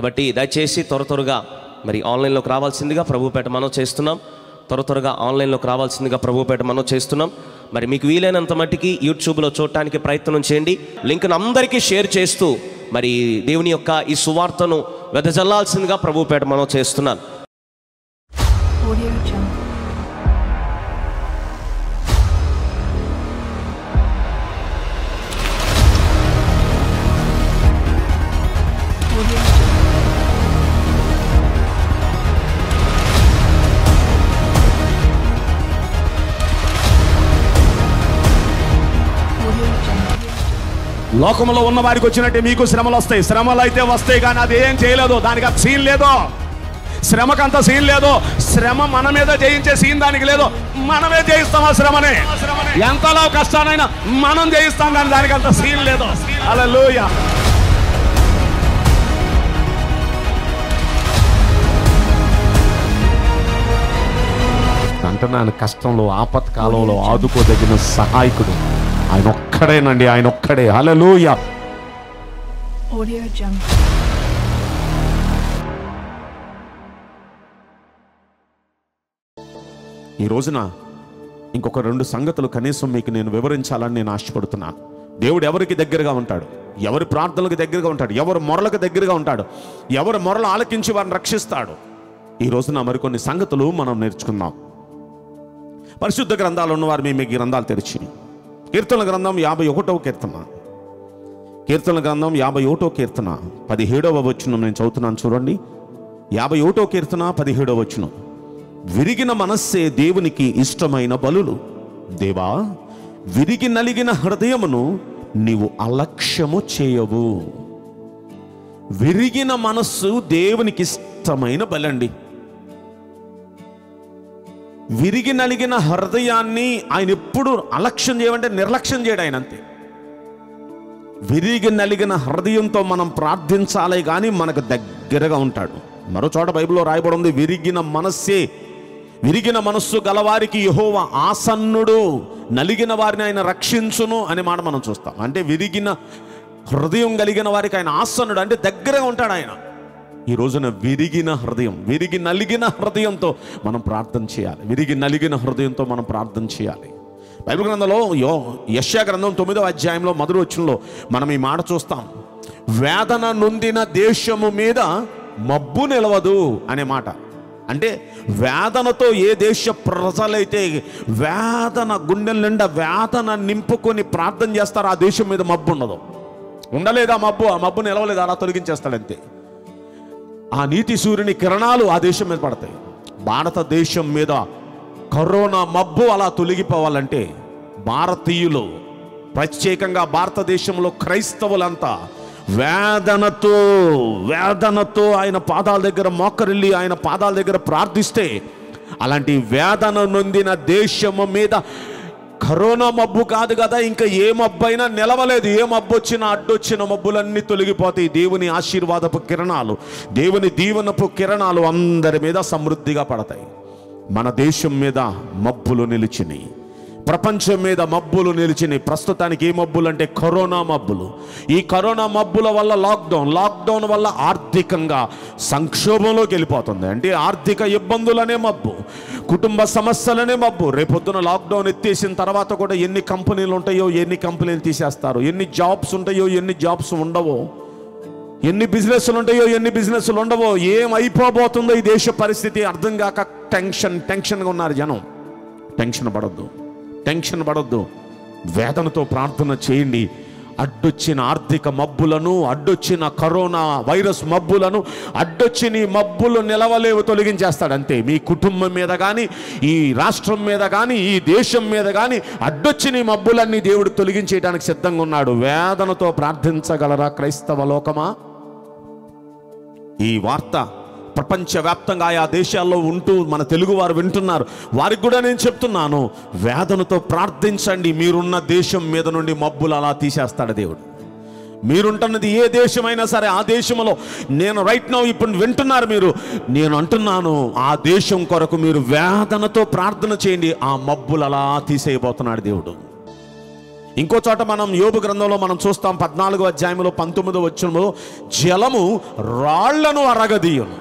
కాబట్టి దయచేసి త్వర త్వరగా మరి ఆన్లైన్లోకి రావాల్సిందిగా ప్రభుపేట మనం చేస్తున్నాం త్వర త్వరగా ఆన్లైన్లోకి రావాల్సిందిగా ప్రభుపేట మనం చేస్తున్నాం మరి మీకు వీలైనంత మట్టికి యూట్యూబ్లో చూడటానికి ప్రయత్నం చేయండి లింక్ను అందరికీ షేర్ చేస్తూ మరి దేవుని యొక్క ఈ సువార్తను వెదజల్లాల్సిందిగా ప్రభుపేట మనం చేస్తున్నాను Audio Jungle. Audio Jungle. Audio Jungle. లోకంలో ఉన్న వారికి వచ్చినట్టే మీకు శ్రమలు వస్తాయి శ్రమలు అయితే వస్తాయి కానీ అది ఏం చేయలేదు దానికి అంత సీన్ లేదు శ్రమకంత సీన్ లేదు శ్రమ మన మీద జయించే సీన్ దానికి లేదు మనమే జయిస్తాం ఆ శ్రమని ఎంతలో కష్టానైనా మనం జయిస్తాం కానీ దానికి అంత సీన్ లేదు అలా అంటున్నాను కష్టంలో ఆపత్కాలంలో ఆదుకోదగిన సహాయకుడు ఆయన ఒక్కడేనండి ఆయన ఒక్కడే హల్లెలూయా Audio Jungle. ఈ రోజున ఇంకొక రెండు సంగతులు కనీసం మీకు నేను వివరించాలని నేను ఆశపడుతున్నాను దేవుడు ఎవరికి దగ్గరగా ఉంటాడు ఎవరి ప్రార్థనలకు దగ్గరగా ఉంటాడు ఎవరి మొరలకు దగ్గరగా ఉంటాడు ఎవరి మొరలు ఆలకించి వారిని రక్షిస్తాడు ఈ రోజున మరికొన్ని సంగతులు మనం నేర్చుకుందాం పరిశుద్ధ గ్రంథాలు ఉన్నవారు మీ మీ గ్రంథాలు తెరిచి కీర్తన గ్రంథం యాభై ఒకటవ కీర్తన కీర్తన గ్రంథం యాభై ఒకటో కీర్తన పదిహేడవ వచనం నేను చదువుతున్నాను చూడండి యాభై ఒకటో కీర్తన పదిహేడవ వచనం విరిగిన మనస్సే దేవునికి ఇష్టమైన బలులు దేవా విరిగి నలిగిన హృదయమును నీవు అలక్ష్యము చేయవు విరిగిన మనస్సు దేవునికి ఇష్టమైన బలండి విరిగి నలిగిన హృదయాన్ని ఆయన ఎప్పుడు అలక్ష్యం చేయమంటే నిర్లక్ష్యం చేయడు ఆయన అంతే విరిగి నలిగిన హృదయంతో మనం ప్రార్థించాలి కానీ మనకు దగ్గరగా ఉంటాడు మరో చోట బైబిల్లో రాయబడి ఉంది విరిగిన మనస్సే విరిగిన మనస్సు గలవారికి యహోవ ఆసన్నుడు నలిగిన వారిని ఆయన రక్షించును అనే మాట మనం చూస్తాం అంటే విరిగిన హృదయం కలిగిన వారికి ఆయన ఆసన్నుడు అంటే దగ్గరగా ఉంటాడు ఆయన ఈ రోజున విరిగిన హృదయం విరిగి నలిగిన హృదయంతో మనం ప్రార్థన చేయాలి విరిగి నలిగిన హృదయంతో మనం ప్రార్థన చేయాలి బైబిల్ గ్రంథంలో యో యశ్యా గ్రంథం తొమ్మిదవ అధ్యాయంలో మొదటి వచ్చంలో మనం ఈ మాట చూస్తాం వేదన నొందిన దేశము మీద మబ్బు నిలవదు అనే మాట అంటే వేదనతో ఏ దేశ ప్రజలైతే వేదన గుండెల నిండా వేదన నింపుకొని ప్రార్థన చేస్తారో ఆ దేశం మీద మబ్బు ఉండదు ఉండలేదు ఆ మబ్బు ఆ మబ్బు నిలవలేదు అలా తొలగించేస్తాడంతే ఆ నీతి సూర్యుని కిరణాలు ఆ దేశం మీద పడతాయి భారతదేశం మీద కరోనా మబ్బు అలా తొలగిపోవాలంటే భారతీయులు ప్రత్యేకంగా భారతదేశంలో క్రైస్తవులంతా వేదనతో వేదనతో ఆయన పాదాల దగ్గర మోకరిల్లి ఆయన పాదాల దగ్గర ప్రార్థిస్తే అలాంటి వేదన నొందిన దేశము మీద కరోనా మబ్బు కాదు కదా ఇంకా ఏ మబ్బు అయినా నిలవలేదు ఏ మబ్బు వచ్చినా అడ్డొచ్చిన మబ్బులన్నీ తొలగిపోతాయి దేవుని ఆశీర్వాదపు కిరణాలు దేవుని దీవెనపు కిరణాలు అందరి మీద సమృద్ధిగా పడతాయి మన దేశం మీద మబ్బులు నిలిచినాయి ప్రపంచం మీద మబ్బులు నిలిచినాయి ప్రస్తుతానికి ఏ మబ్బులు అంటే కరోనా మబ్బులు ఈ కరోనా మబ్బుల వల్ల లాక్డౌన్ లాక్డౌన్ వల్ల ఆర్థికంగా సంక్షోభంలోకి వెళ్ళిపోతుంది అంటే ఆర్థిక ఇబ్బందులనే మబ్బు కుటుంబ సమస్యలనే మబ్బు రేపొద్దున లాక్డౌన్ ఎత్తేసిన తర్వాత కూడా ఎన్ని కంపెనీలు ఉంటాయో ఎన్ని కంపెనీలు తీసేస్తారు ఎన్ని జాబ్స్ ఉంటాయో ఎన్ని జాబ్స్ ఉండవో ఎన్ని బిజినెస్లు ఉంటాయో ఎన్ని బిజినెస్లు ఉండవో ఏం అయిపోబోతుందో ఈ దేశ పరిస్థితి అర్థం కాక టెన్షన్ టెన్షన్గా ఉన్నారు జనం టెన్షన్ పడొద్దు టెన్షన్ పడొద్దు వేదనతో ప్రార్థన చేయండి అడ్డొచ్చిన ఆర్థిక మబ్బులను అడ్డొచ్చిన కరోనా వైరస్ మబ్బులను అడ్డొచ్చిన ఈ మబ్బులు నిలవలేవు తొలగించేస్తాడు అంతే మీ కుటుంబం మీద కానీ ఈ రాష్ట్రం మీద కానీ ఈ దేశం మీద కానీ అడ్డొచ్చిన ఈ మబ్బులన్నీ దేవుడు తొలగించేయడానికి సిద్ధంగా ఉన్నాడు వేదనతో ప్రార్థించగలరా క్రైస్తవ లోకమా ఈ వార్త ప్రపంచవ్యాప్తంగా ఆయా దేశాల్లో ఉంటూ మన తెలుగు వారు వింటున్నారు వారికి కూడా నేను చెప్తున్నాను వేదనతో ప్రార్థించండి మీరున్న దేశం మీద నుండి మబ్బులు అలా తీసేస్తాడు దేవుడు మీరుంటున్నది ఏ దేశమైనా సరే ఆ దేశంలో నేను రైట్ నౌ ఇప్పుడు వింటున్నారు మీరు నేను అంటున్నాను ఆ దేశం కొరకు మీరు వేదనతో ప్రార్థన చేయండి ఆ మబ్బులు అలా తీసేయబోతున్నాడు దేవుడు ఇంకో చోట మనం యోబు గ్రంథంలో మనం చూస్తాం పద్నాలుగో అధ్యాయంలో పంతొమ్మిదో వచ్చంలో జలము రాళ్లను అరగదీయును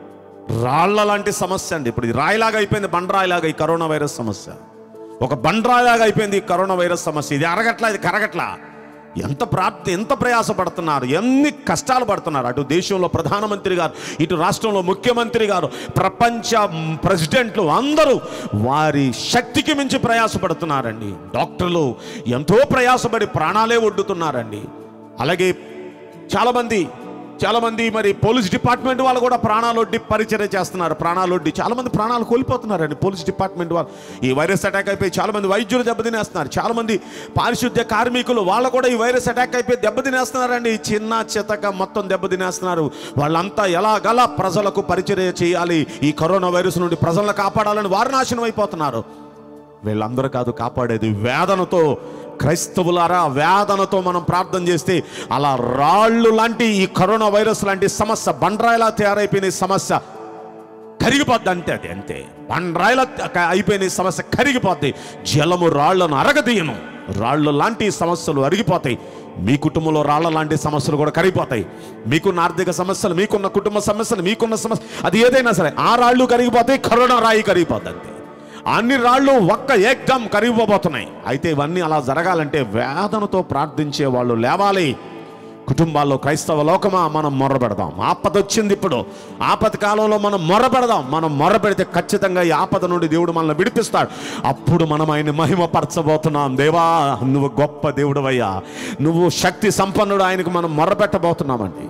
రాళ్ల లాంటి సమస్య అండి ఇప్పుడు ఇది రాయిలాగా అయిపోయింది బండరాయిలాగా ఈ కరోనా వైరస్ సమస్య ఒక బండరాయిలాగా అయిపోయింది ఈ కరోనా వైరస్ సమస్య ఇది అరగట్లా ఇది కరగట్లా ఎంత ప్రాప్తి ఎంత ప్రయాసపడుతున్నారు ఎన్ని కష్టాలు పడుతున్నారు అటు దేశంలో ప్రధానమంత్రి గారు ఇటు రాష్ట్రంలో ముఖ్యమంత్రి గారు ప్రపంచ ప్రెసిడెంట్లు అందరూ వారి శక్తికి మించి ప్రయాసపడుతున్నారండి డాక్టర్లు ఎంతో ప్రయాసపడి ప్రాణాలే ఒడ్డుతున్నారండి అలాగే చాలామంది చాలామంది మరి పోలీస్ డిపార్ట్మెంట్ వాళ్ళు కూడా ప్రాణాలొడ్డి పరిచర్య చేస్తున్నారు ప్రాణాలొడ్డి చాలామంది ప్రాణాలు కోల్పోతున్నారండి పోలీస్ డిపార్ట్మెంట్ వాళ్ళు ఈ వైరస్ అటాక్ అయిపోయి చాలామంది వైద్యులు దెబ్బతినేస్తున్నారు చాలామంది పారిశుద్ధ్య కార్మికులు వాళ్ళు కూడా ఈ వైరస్ అటాక్ అయిపోయి దెబ్బతినేస్తున్నారండి చిన్న చితక మొత్తం దెబ్బతినేస్తున్నారు వాళ్ళంతా ఎలాగలా ప్రజలకు పరిచర్య చేయాలి ఈ కరోనా వైరస్ నుండి ప్రజలను కాపాడాలని వారు నాశనం అయిపోతున్నారు వీళ్ళందరూ కాదు కాపాడేది వేదనతో క్రైస్తవులారా వేదనతో మనం ప్రార్థన చేస్తే అలా రాళ్ళు లాంటి ఈ కరోనా వైరస్ లాంటి సమస్య బండరాయిలా తయారైపోయిన ఈ సమస్య కరిగిపోద్ది అంతే అది అంతే బండరాయిలా క- అయిపోయిన ఈ సమస్య కరిగిపోద్ది జలము రాళ్లను అరగదీయను రాళ్ళు లాంటి సమస్యలు అరిగిపోతాయి మీ కుటుంబంలో రాళ్ల లాంటి సమస్యలు కూడా కరిగిపోతాయి మీకున్న ఆర్థిక సమస్యలు మీకున్న కుటుంబ సమస్యలు మీకున్న సమస్య అది ఏదైనా సరే ఆ రాళ్ళు కరిగిపోతాయి కరోనా రాయి కరిగిపోద్ది అంతే అన్ని రాళ్ళు ఒక్క ఏకదం కరిగిపోబోతున్నాయి అయితే ఇవన్నీ అలా జరగాలంటే వేదనతో ప్రార్థించే వాళ్ళు లేవాలి కుటుంబాల్లో క్రైస్తవ లోకమా మనం మొర్ర పెడదాం ఆపద వచ్చింది ఇప్పుడు ఆపద కాలంలో మనం మొర్ర పెడదాం మనం మొర్ర పెడితే ఖచ్చితంగా ఈ ఆపద నుండి దేవుడు మనల్ని విడిపిస్తాడు అప్పుడు మనం ఆయన మహిమపరచబోతున్నాం దేవా నువ్వు గొప్ప దేవుడవయ్యా నువ్వు శక్తి సంపన్నుడు ఆయనకు మనం మొర్ర పెట్టబోతున్నామండి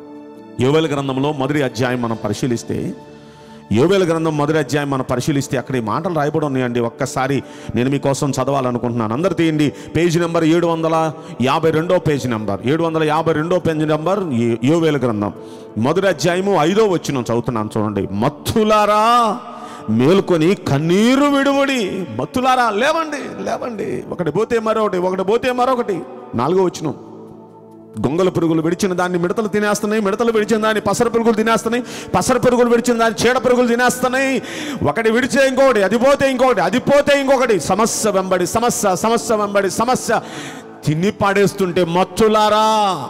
యోవేల గ్రంథంలో మొదటి అధ్యాయం మనం పరిశీలిస్తే యోవేల గ్రంథం మొదటి అధ్యాయం మనం పరిశీలిస్తే అక్కడ ఈ మాటలు రాయబడి ఉన్నాయండి ఒక్కసారి నేను మీకోసం చదవాలనుకుంటున్నాను అందరు తీయండి పేజీ నెంబర్ ఏడు వందల యాభై రెండో పేజీ నెంబర్ ఏడు వందల యాభై రెండో పేజీ నెంబర్ ఈ- యోవేల గ్రంథం మొదటి అధ్యాయము ఐదో వచ్చిన చదువుతున్నాను చూడండి మత్తులారా మేల్కొని కన్నీరు విడువడి మత్తులారా లేవండి లేవండి ఒకటి పోతే మరొకటి ఒకటి పోతే మరొకటి నాలుగో వచ్చినాం గొంగల పురుగులు విడిచిన దాన్ని మిడతలు తినేస్తున్నాయి మిడతలు విడిచిన దాన్ని పసర పురుగులు తినేస్తున్నాయి పసర పురుగులు విడిచిన దాన్ని చీడ పురుగులు తినేస్తున్నాయి ఒకటి విడిచే ఇంకొకటి అది పోతే ఇంకొకటి అది పోతే ఇంకొకటి సమస్య వెంబడి సమస్య సమస్య వెంబడి సమస్య తిని పాడేస్తుంటే మచ్చులారా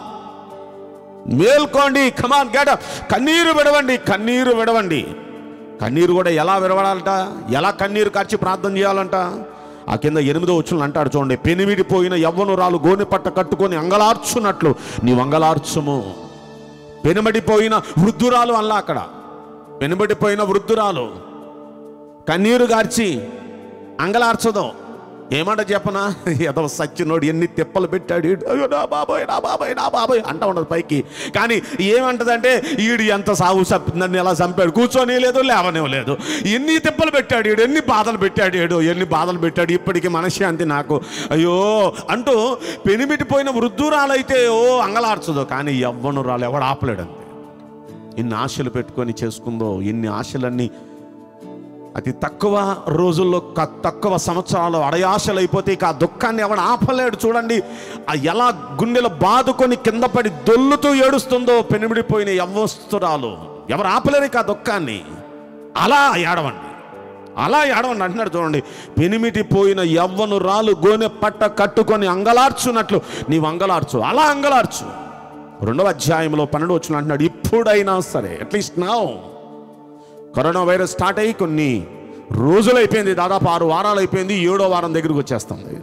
మేల్కోండి కమాన్ గేట కన్నీరు విడవండి కన్నీరు విడవండి కన్నీరు కూడా ఎలా విడవడాలట ఎలా కన్నీరు కార్చి ప్రార్థన చేయాలంట ఆ కింద ఎనిమిదో వచ్చిన అంటాడు చూడండి పెనిమిడిపోయిన యవ్వనురాలు గోనె పట్ట కట్టుకొని అంగలార్చున్నట్లు నీవు అంగలార్చుము పెనుబడిపోయిన వృద్ధురాలు అల్లా అక్కడ పెనుబడిపోయిన వృద్ధురాలు కన్నీరు గార్చి అంగలార్చదు ఏమంట చెప్పనా ఏదో సచ్చినోడు ఎన్ని తిప్పలు పెట్టాడు ఈడు. అయ్యో నా బాబాయ్ నా బాబాయ్ నా బాబాయ్ అంట ఉండదు పైకి కానీ ఏమంటదంటే ఈడు ఎంత సాగు చంపి- నన్ను ఎలా చంపాడు కూర్చొని లేదు లేవనే లేదు ఎన్ని తిప్పలు పెట్టాడు ఈడు ఎన్ని బాధలు పెట్టాడు ఈడు ఎన్ని బాధలు పెట్టాడు ఇప్పటికి మనశ్శాంతి నాకు అయ్యో అంటూ పెనిమిటిపోయిన వృద్ధురాలైతే ఓ అంగలార్చదు కానీ యవ్వనురాలు ఎవడు ఆపలేడు అంతే ఎన్ని ఆశలు పెట్టుకొని చేసుకుందో ఎన్ని ఆశలన్నీ అతి తక్కువ రోజుల్లో క- తక్కువ సంవత్సరాలు అడయాశలు అయిపోతే ఇక ఆ దుఃఖాన్ని ఎవడు ఆపలేడు చూడండి ఆ ఎలా గుండెలు బాదుకొని కింద పడి దొల్లుతూ ఏడుస్తుందో పెనిమిడిపోయిన యవ్వస్తురాలు ఎవరు ఆపలేరు ఇక ఆ దుఃఖాన్ని అలా ఏడవండి అలా ఏడవండి అంటున్నాడు చూడండి పెనిమిటి పోయిన యవ్వను రాలు గోనె పట్ట కట్టుకొని అంగలార్చున్నట్లు నీవు అంగలార్చు అలా అంగలార్చు రెండవ అధ్యాయంలో పన్నెండు వచ్చిన అంటున్నాడు ఇప్పుడైనా సరే అట్లీస్ట్ నా కరోనా వైరస్ స్టార్ట్ అయ్యి కొన్ని రోజులు అయిపోయింది దాదాపు ఆరు వారాలు అయిపోయింది ఏడో వారం దగ్గరికి వచ్చేస్తుంది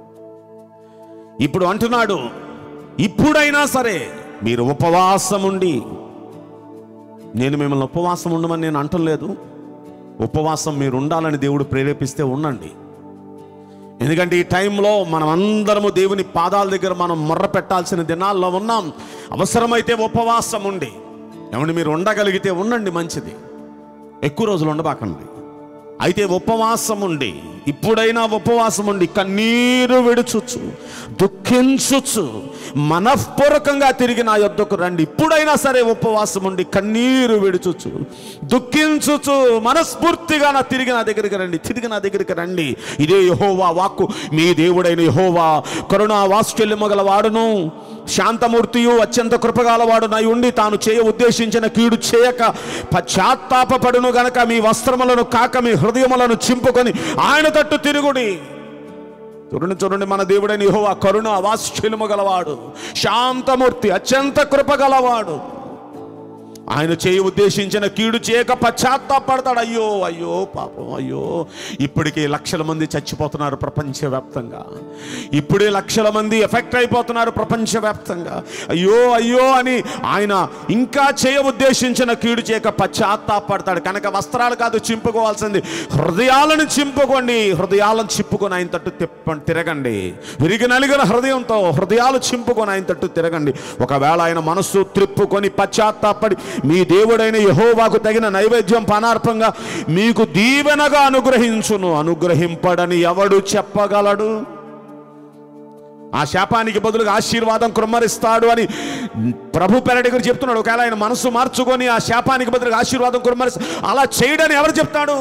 ఇప్పుడు అంటున్నాడు ఇప్పుడైనా సరే మీరు ఉపవాసం ఉండి నేను మిమ్మల్ని ఉపవాసం ఉండమని నేను అంటలేదు ఉపవాసం మీరు ఉండాలని దేవుడు ప్రేరేపిస్తే ఉండండి ఎందుకంటే ఈ టైంలో మనం అందరము దేవుని పాదాల దగ్గర మనం మొర్ర పెట్టాల్సిన దినాల్లో ఉన్నాం అవసరమైతే ఉపవాసం ఉండి ఏమండి మీరు ఉండగలిగితే ఉండండి మంచిది ఎక్కువ రోజులు ఉండబాకండి అయితే ఉపవాసం ఉండి ఇప్పుడైనా ఉపవాసం ఉండి కన్నీరు విడుచుచ్చు దుఃఖించుచ్చు మనఃపూర్వకంగా తిరిగి నా యొద్దకు రండి ఇప్పుడైనా సరే ఉపవాసం ఉండి కన్నీరు విడుచుచ్చు దుఃఖించుచు మనస్ఫూర్తిగా నా తిరిగి నా దగ్గరికి రండి తిరిగి నా దగ్గరికి రండి ఇదే యహోవా వాక్కు మీ దేవుడైన యహోవా కరుణా వాత్సల్యము గల వాడును శాంతమూర్తియు అత్యంత కృపగాలవాడు నై ఉండి తాను చేయ ఉద్దేశించిన కీడు చేయక పశ్చాత్తాపడును గనక మీ వస్త్రములను కాక మీ హృదయములను చింపుకొని ఆయన తట్టు తిరుగుడి చూడండి చూడండి మన దేవుడైన యెహోవా కరుణ వాత్సల్యము గలవాడు శాంతమూర్తి అత్యంత కృప గలవాడు ఆయన చేయి ఉద్దేశించిన కీడు చేయక పశ్చాత్తాపడతాడు అయ్యో అయ్యో పాపం అయ్యో ఇప్పటికే లక్షల మంది చచ్చిపోతున్నారు ప్రపంచవ్యాప్తంగా ఇప్పుడే లక్షల మంది ఎఫెక్ట్ అయిపోతున్నారు ప్రపంచవ్యాప్తంగా అయ్యో అయ్యో అని ఆయన ఇంకా చేయ ఉద్దేశించిన కీడు చేయక పశ్చాత్తాపడతాడు కనుక వస్త్రాలు కాదు చింపుకోవాల్సింది హృదయాలను చింపుకోండి హృదయాలను చింపుకొని ఆయన తట్టు తిప్పండి తిరగండి విరిగి నలిగిన హృదయంతో హృదయాలు చింపుకొని ఆయన తట్టు తిరగండి ఒకవేళ ఆయన మనస్సు త్రిప్పుకొని పశ్చాత్తాపడి మీ దేవుడైన యహోవాకు తగిన నైవేద్యం పానార్పంగా మీకు దీవెనగా అనుగ్రహించును అనుగ్రహింపడని ఎవడు చెప్పగలడు ఆ శాపానికి బదులుగా ఆశీర్వాదం కృమ్మరిస్తాడు అని ప్రభు పెరటి గురించి చెప్తున్నాడు ఒకవేళ ఆయన మనసు మార్చుకొని ఆ శాపానికి బదులుగా ఆశీర్వాదం కృమ్మరిస్తా అలా చేయడని ఎవరు చెప్తాడు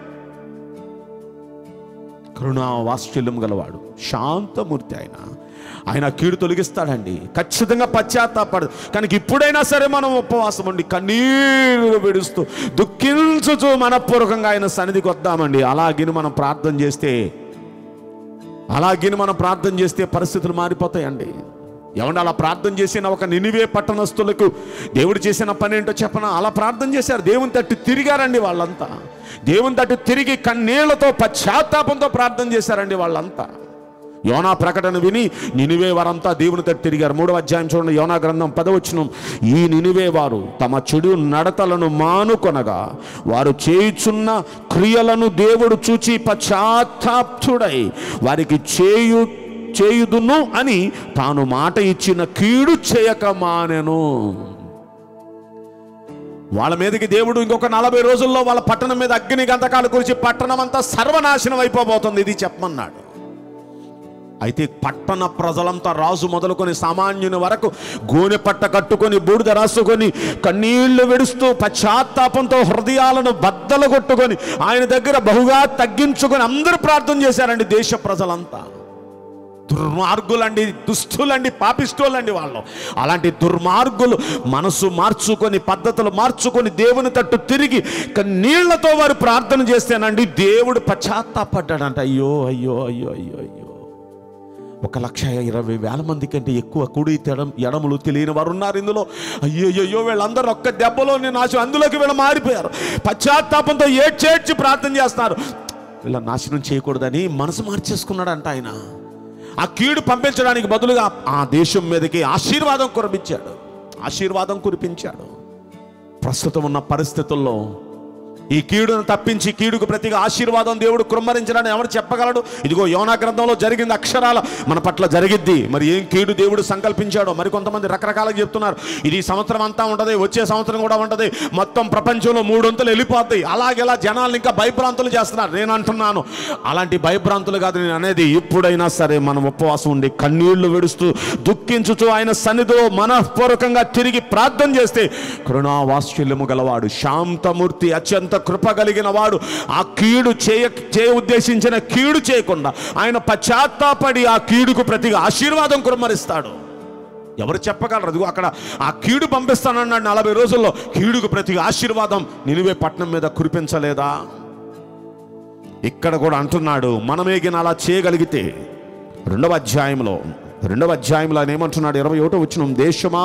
కరుణా వాత్సల్యం గలవాడు శాంతమూర్తి ఆయన ఆయన కీడు తొలగిస్తాడండి ఖచ్చితంగా పశ్చాత్తాపడు కనుక ఇప్పుడైనా సరే మనం ఉపవాసం ఉండి కన్నీరు విడుస్తూ దుఃఖించుచు మనపూర్వకంగా ఆయన సన్నిధికి వద్దామండి అలాగిని మనం ప్రార్థన చేస్తే అలాగిని మనం ప్రార్థన చేస్తే పరిస్థితులు మారిపోతాయండి ఏమన్నా అలా ప్రార్థన చేసిన ఒక నినివే పట్టణస్తులకు దేవుడు చేసిన పని ఏంటో చెప్పనా అలా ప్రార్థన చేశారు దేవుని తట్టు తిరిగారండి వాళ్ళంతా దేవుని తట్టు తిరిగి కన్నీళ్లతో పశ్చాత్తాపంతో ప్రార్థన చేశారండి వాళ్ళంతా యోనా ప్రకటన విని నినివే వారంతా దేవుని తట్టు తిరిగారు మూడవ అధ్యాయం చూడండి యోనా గ్రంథం పదవచనం ఈ నినివే వారు తమ చెడు నడతలను మానుకొనగా వారు చేయుచున్న క్రియలను దేవుడు చూచి పశ్చాత్తాప్తుడై వారికి చేయు చేయుదును అని తాను మాట ఇచ్చిన కీడు చేయక మానెను వాళ్ళ మీదకి దేవుడు ఇంకొక నలభై రోజుల్లో వాళ్ళ పట్టణం మీద అగ్ని గంధకాలు కురిచి పట్టణం అంతా సర్వనాశనం అయిపోబోతుంది ఇది చెప్పమన్నాడు అయితే పట్టణ ప్రజలంతా రాజు మొదలుకొని సామాన్యుని వరకు గోనె పట్ట కట్టుకొని బూడిద రాసుకొని కన్నీళ్లు విడుస్తూ పశ్చాత్తాపంతో హృదయాలను బద్దలు కొట్టుకొని ఆయన దగ్గర బహుగా తగ్గించుకొని అందరూ ప్రార్థన చేశారండి దేశ ప్రజలంతా దుర్మార్గులండి దుస్తులండి పాపిస్తులండి వాళ్ళు అలాంటి దుర్మార్గులు మనసు మార్చుకొని పద్ధతులు మార్చుకొని దేవుని తట్టు తిరిగి నీళ్లతో వారు ప్రార్థన చేస్తేనండి దేవుడు పశ్చాత్తాపడ్డాడంట అయ్యో అయ్యో అయ్యో అయ్యో అయ్యో ఒక లక్ష ఇరవై వేల మంది కంటే ఎక్కువ కుడి తెడం ఎడములు తెలియని వారు ఉన్నారు ఇందులో అయ్యో అయ్యో వీళ్ళందరూ ఒక్క దెబ్బలో నాశనం అందులోకి వీళ్ళు మారిపోయారు పశ్చాత్తాపంతో ఏడ్చేడ్చి ప్రార్థన చేస్తారు వీళ్ళ నాశనం చేయకూడదని మనసు మార్చేసుకున్నాడంట ఆయన ఆ కీడు పంపించడానికి బదులుగా ఆ దేశం మీదకి ఆశీర్వాదం కురిపించాడు ఆశీర్వాదం కురిపించాడు ప్రస్తుతం ఉన్న పరిస్థితుల్లో ఈ కీడును తప్పించి కీడుకు ప్రతిగా ఆశీర్వాదం దేవుడు కుమ్మరించడానికి ఎవరు చెప్పగలడు ఇదిగో యోనా గ్రంథంలో జరిగింది అక్షరాల మన పట్ల జరిగిద్ది మరి ఏం కీడు దేవుడు సంకల్పించాడో మరి కొంతమంది రకరకాలుగా చెప్తున్నారు ఇది ఈ సంవత్సరం అంతా ఉంటది వచ్చే సంవత్సరం కూడా ఉంటది మొత్తం ప్రపంచంలో మూడొంతులు వెళ్ళిపోతాయి అలాగేలా జనాలు ఇంకా భయభ్రాంతులు చేస్తున్నారు నేను అంటున్నాను అలాంటి భయభ్రాంతులు కాదు నేను అనేది ఎప్పుడైనా సరే మనం ఉపవాసం ఉండి కన్నీళ్లు విడుస్తూ దుఃఖించుతూ ఆయన సన్నిధిలో మనఃపూర్వకంగా తిరిగి ప్రార్థన చేస్తే కరుణా వాత్సల్యము గలవాడు శాంతమూర్తి అత్యంత కృప కలిగిన వాడు ఆ కీడు చేయ చేయ ఉద్దేశించిన కీడు చేయకుండా ఆయన పశ్చాత్తాపడి ఆ కీడుకు ప్రతిగా ఆశీర్వాదం కుమ్మరిస్తాడు ఎవరు చెప్పగలరు అదిగో అక్కడ ఆ కీడు పంపిస్తానన్నాడు నలభై రోజుల్లో కీడుకు ప్రతి ఆశీర్వాదం నినివే పట్నం మీద కురిపించలేదా ఇక్కడ కూడా అంటున్నాడు మనమేగిన అలా చేయగలిగితే రెండవ అధ్యాయంలో రెండవ అధ్యాయంలో ఆయన ఏమంటున్నాడు ఇరవై ఒకటో వచ్చిన దేశమా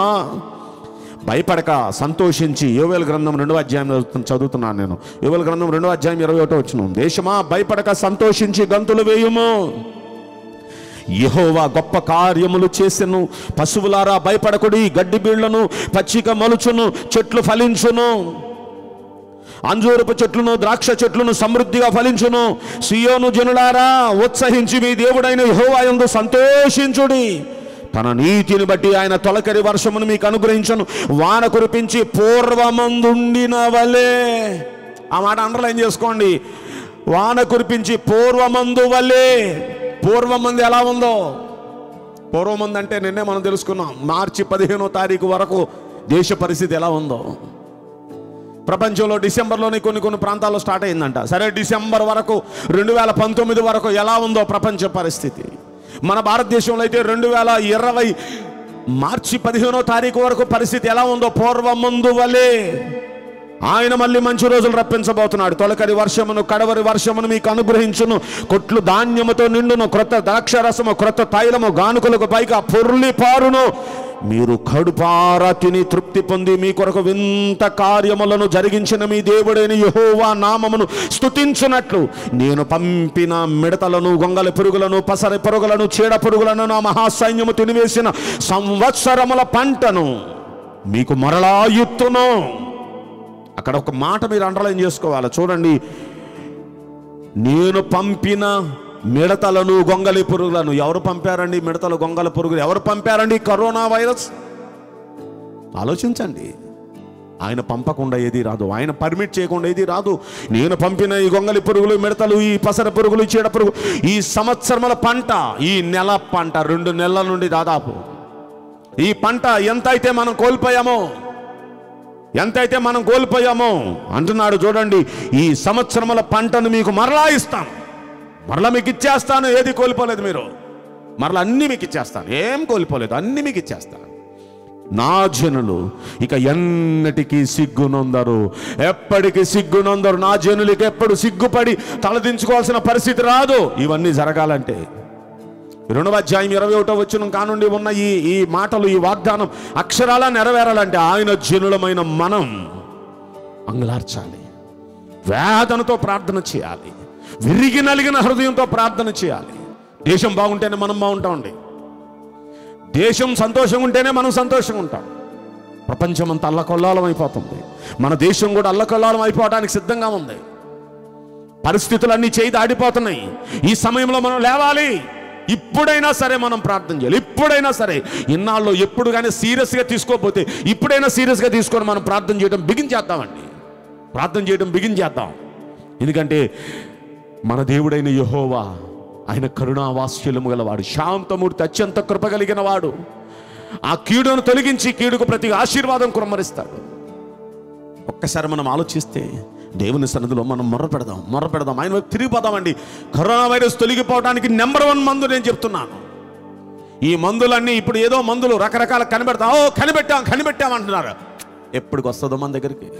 భయపడక సంతోషించి యోవేల గ్రంథం రెండవ అధ్యాయం చదువుతు- చదువుతున్నాను నేను యోవేల గ్రంథం రెండవ అధ్యాయం ఇరవై ఒకటో వచ్చిన దేశమా భయపడక సంతోషించి గంతులు వేయుము యెహోవా గొప్ప కార్యములు చేసెను పశువులారా భయపడకుడి గడ్డి బీళ్లను పచ్చిక మలుచును చెట్లు ఫలించును అంజూరపు చెట్లను ద్రాక్ష చెట్లను సమృద్ధిగా ఫలించును సియోను జనులారా ఉత్సహించి మీ దేవుడైన యెహోవా యందు సంతోషించుడి తన నీతిని బట్టి ఆయన తొలకరి వర్షమును మీకు అనుగ్రహించను వాన కురిపించి పూర్వమందుండిన వలే ఆ మాట అండర్లైన్ చేసుకోండి వాన కురిపించి పూర్వమందు వలే పూర్వమంది ఎలా ఉందో పూర్వమంది అంటే నిన్నే మనం తెలుసుకున్నాం మార్చి పదిహేనో తారీఖు వరకు దేశ పరిస్థితి ఎలా ఉందో ప్రపంచంలో డిసెంబర్లోనే కొన్ని కొన్ని ప్రాంతాల్లో స్టార్ట్ అయిందంట సరే డిసెంబర్ వరకు రెండు వేల పంతొమ్మిది వరకు ఎలా ఉందో ప్రపంచ పరిస్థితి మన భారతదేశంలో అయితే రెండు వేల ఇరవై మార్చి పదిహేనో తారీఖు వరకు పరిస్థితి ఎలా ఉందో పూర్వం ముందు వలే ఆయన మళ్ళీ మంచి రోజులు రప్పించబోతున్నాడు తొలకరి వర్షమును కడవరి వర్షమును మీకు అనుగ్రహించును కొట్లు ధాన్యముతో నిండును క్రొత్త ద్రాక్షరసము క్రొత్త తైలము గానుకలకు పైగా పొర్లి పారును మీరు కడుపారా తిని తృప్తి పొంది మీ కొరకు వింత కార్యములను జరిగించిన మీ దేవుడైన యెహోవా నామమును స్తుతించున్నట్లు నేను పంపిన మిడతలను గొంగల పురుగులను పసరి పురుగులను చీడ పురుగులను నా మహాసైన్యము తినివేసిన సంవత్సరముల పంటను మీకు మరలా ఎత్తును అక్కడ ఒక మాట మీరు అండర్లైన్ చేసుకోవాలి చూడండి నేను పంపిన మిడతలను గొంగలి పురుగులను ఎవరు పంపారండి మిడతలు గొంగల పురుగులు ఎవరు పంపారండి కరోనా వైరస్ ఆలోచించండి ఆయన పంపకుండా ఏది రాదు ఆయన పర్మిట్ చేయకుండా ఏది రాదు నేను పంపిన ఈ గొంగలి పురుగులు మిడతలు ఈ పసర పురుగులు ఈ చీడ పురుగు ఈ సంవత్సరముల పంట ఈ నెల పంట రెండు నెలల నుండి దాదాపు ఈ పంట ఎంత అయితే మనం కోల్పోయామో ఎంతైతే మనం కోల్పోయామో అంటున్నాడు చూడండి ఈ సంవత్సరముల పంటను మీకు మరలా ఇస్తాను మరలా మీకు ఇచ్చేస్తాను ఏది కోల్పోలేదు మీరు మరలా అన్ని మీకు ఇచ్చేస్తాను ఏం కోల్పోలేదు అన్ని మీకు ఇచ్చేస్తాను నా జనులు ఇక ఎన్నటికీ సిగ్గునొందరు ఎప్పటికీ సిగ్గునొందరు నా జనులకి ఎప్పుడు సిగ్గుపడి తలదించుకోవాల్సిన పరిస్థితి రాదు ఇవన్నీ జరగాలంటే రెండవ అధ్యాయం ఇరవై ఒకటో వచ్చిన కానుండి ఉన్న ఈ ఈ మాటలు ఈ వాగ్దానం అక్షరాల నెరవేరాలంటే ఆయన జనులమైన మనం అంగలార్చాలి వేదనతో ప్రార్థన చేయాలి విరిగి నలిగిన హృదయంతో ప్రార్థన చేయాలి దేశం బాగుంటేనే మనం బాగుంటామండి దేశం సంతోషంగా ఉంటేనే మనం సంతోషంగా ఉంటాం ప్రపంచం అంతా అల్లకొల్లాలం అయిపోతుంది మన దేశం కూడా అల్లకొల్లాలం అయిపోవడానికి సిద్ధంగా ఉంది పరిస్థితులన్నీ చేయి దాడిపోతున్నాయి ఈ సమయంలో మనం లేవాలి ఇప్పుడైనా సరే మనం ప్రార్థన చేయాలి ఇప్పుడైనా సరే ఇన్నాళ్ళు ఎప్పుడు కానీ సీరియస్గా తీసుకోకపోతే ఇప్పుడైనా సీరియస్గా తీసుకొని మనం ప్రార్థన చేయడం బిగిన్ చేద్దామండి ప్రార్థన చేయడం బిగిన్ చేద్దాం ఎందుకంటే మన దేవుడైన యహోవా ఆయన కరుణావాస్యలము గలవాడు శాంతమూర్తి అత్యంత కృప కలిగిన వాడు ఆ కీడును తొలగించి కీడుకు ప్రతి ఆశీర్వాదం కురమరిస్తాడు ఒక్కసారి మనం ఆలోచిస్తే దేవుని సన్నిధిలో మనం మొర్ర పెడదాం మొర్ర పెడదాం ఆయన వైపు తిరిగిపోదామండి కరోనా వైరస్ తొలగిపోవడానికి నెంబర్ వన్ మందు నేను చెప్తున్నాను ఈ మందులన్నీ ఇప్పుడు ఏదో మందులు రకరకాల కనిపెడతాం ఓ కనిపెట్టాం కనిపెట్టాం అంటున్నారు ఎప్పటికి వస్తుందో మన దగ్గరికి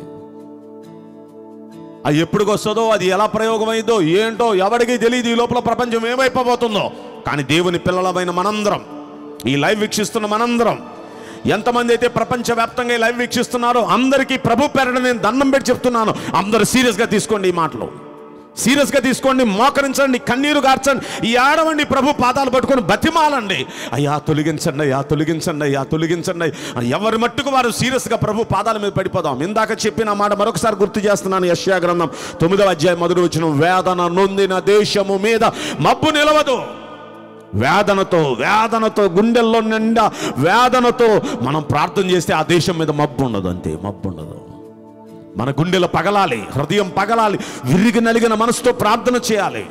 అది ఎప్పటికి వస్తుందో అది ఎలా ప్రయోగమైందో ఏంటో ఎవరికి తెలియదు ఈ లోపల ప్రపంచం ఏమైపోబోతుందో కానీ దేవుని పిల్లలమైన మనందరం ఈ లైవ్ వీక్షిస్తున్న మనందరం ఎంతమంది అయితే ప్రపంచవ్యాప్తంగా ఈ లైవ్ వీక్షిస్తున్నారో అందరికీ ప్రభు పేరట నేను దండం పెట్టి చెప్తున్నాను అందరూ సీరియస్గా తీసుకోండి ఈ మాటలు సీరియస్గా తీసుకోండి మోకరించండి కన్నీరు గార్చండి ఈ ఆడవండి ప్రభు పాదాలు పట్టుకొని బతిమాలండి అయ్యా తొలగించండి అయ్యా తొలగించండి అయ్యా తొలగించండి ఎవరి మట్టుకు వారు సీరియస్గా ప్రభు పాదాల మీద పడిపోదాం ఇందాక చెప్పిన మాట మరొకసారి గుర్తు చేస్తున్నాను యశ్యా గ్రంథం తొమ్మిదవ అధ్యాయం మొదటి వచ్చిన వేదన నొందిన దేశము మీద మబ్బు నిలవదు వేదనతో వేదనతో గుండెల్లో నిండా వేదనతో మనం ప్రార్థన చేస్తే ఆ దేశం మీద మబ్బు ఉండదు అంతే మబ్బు ఉండదు మన గుండెలు పగలాలి హృదయం పగలాలి విరిగి నలిగిన మనసుతో ప్రార్థన చేయాలి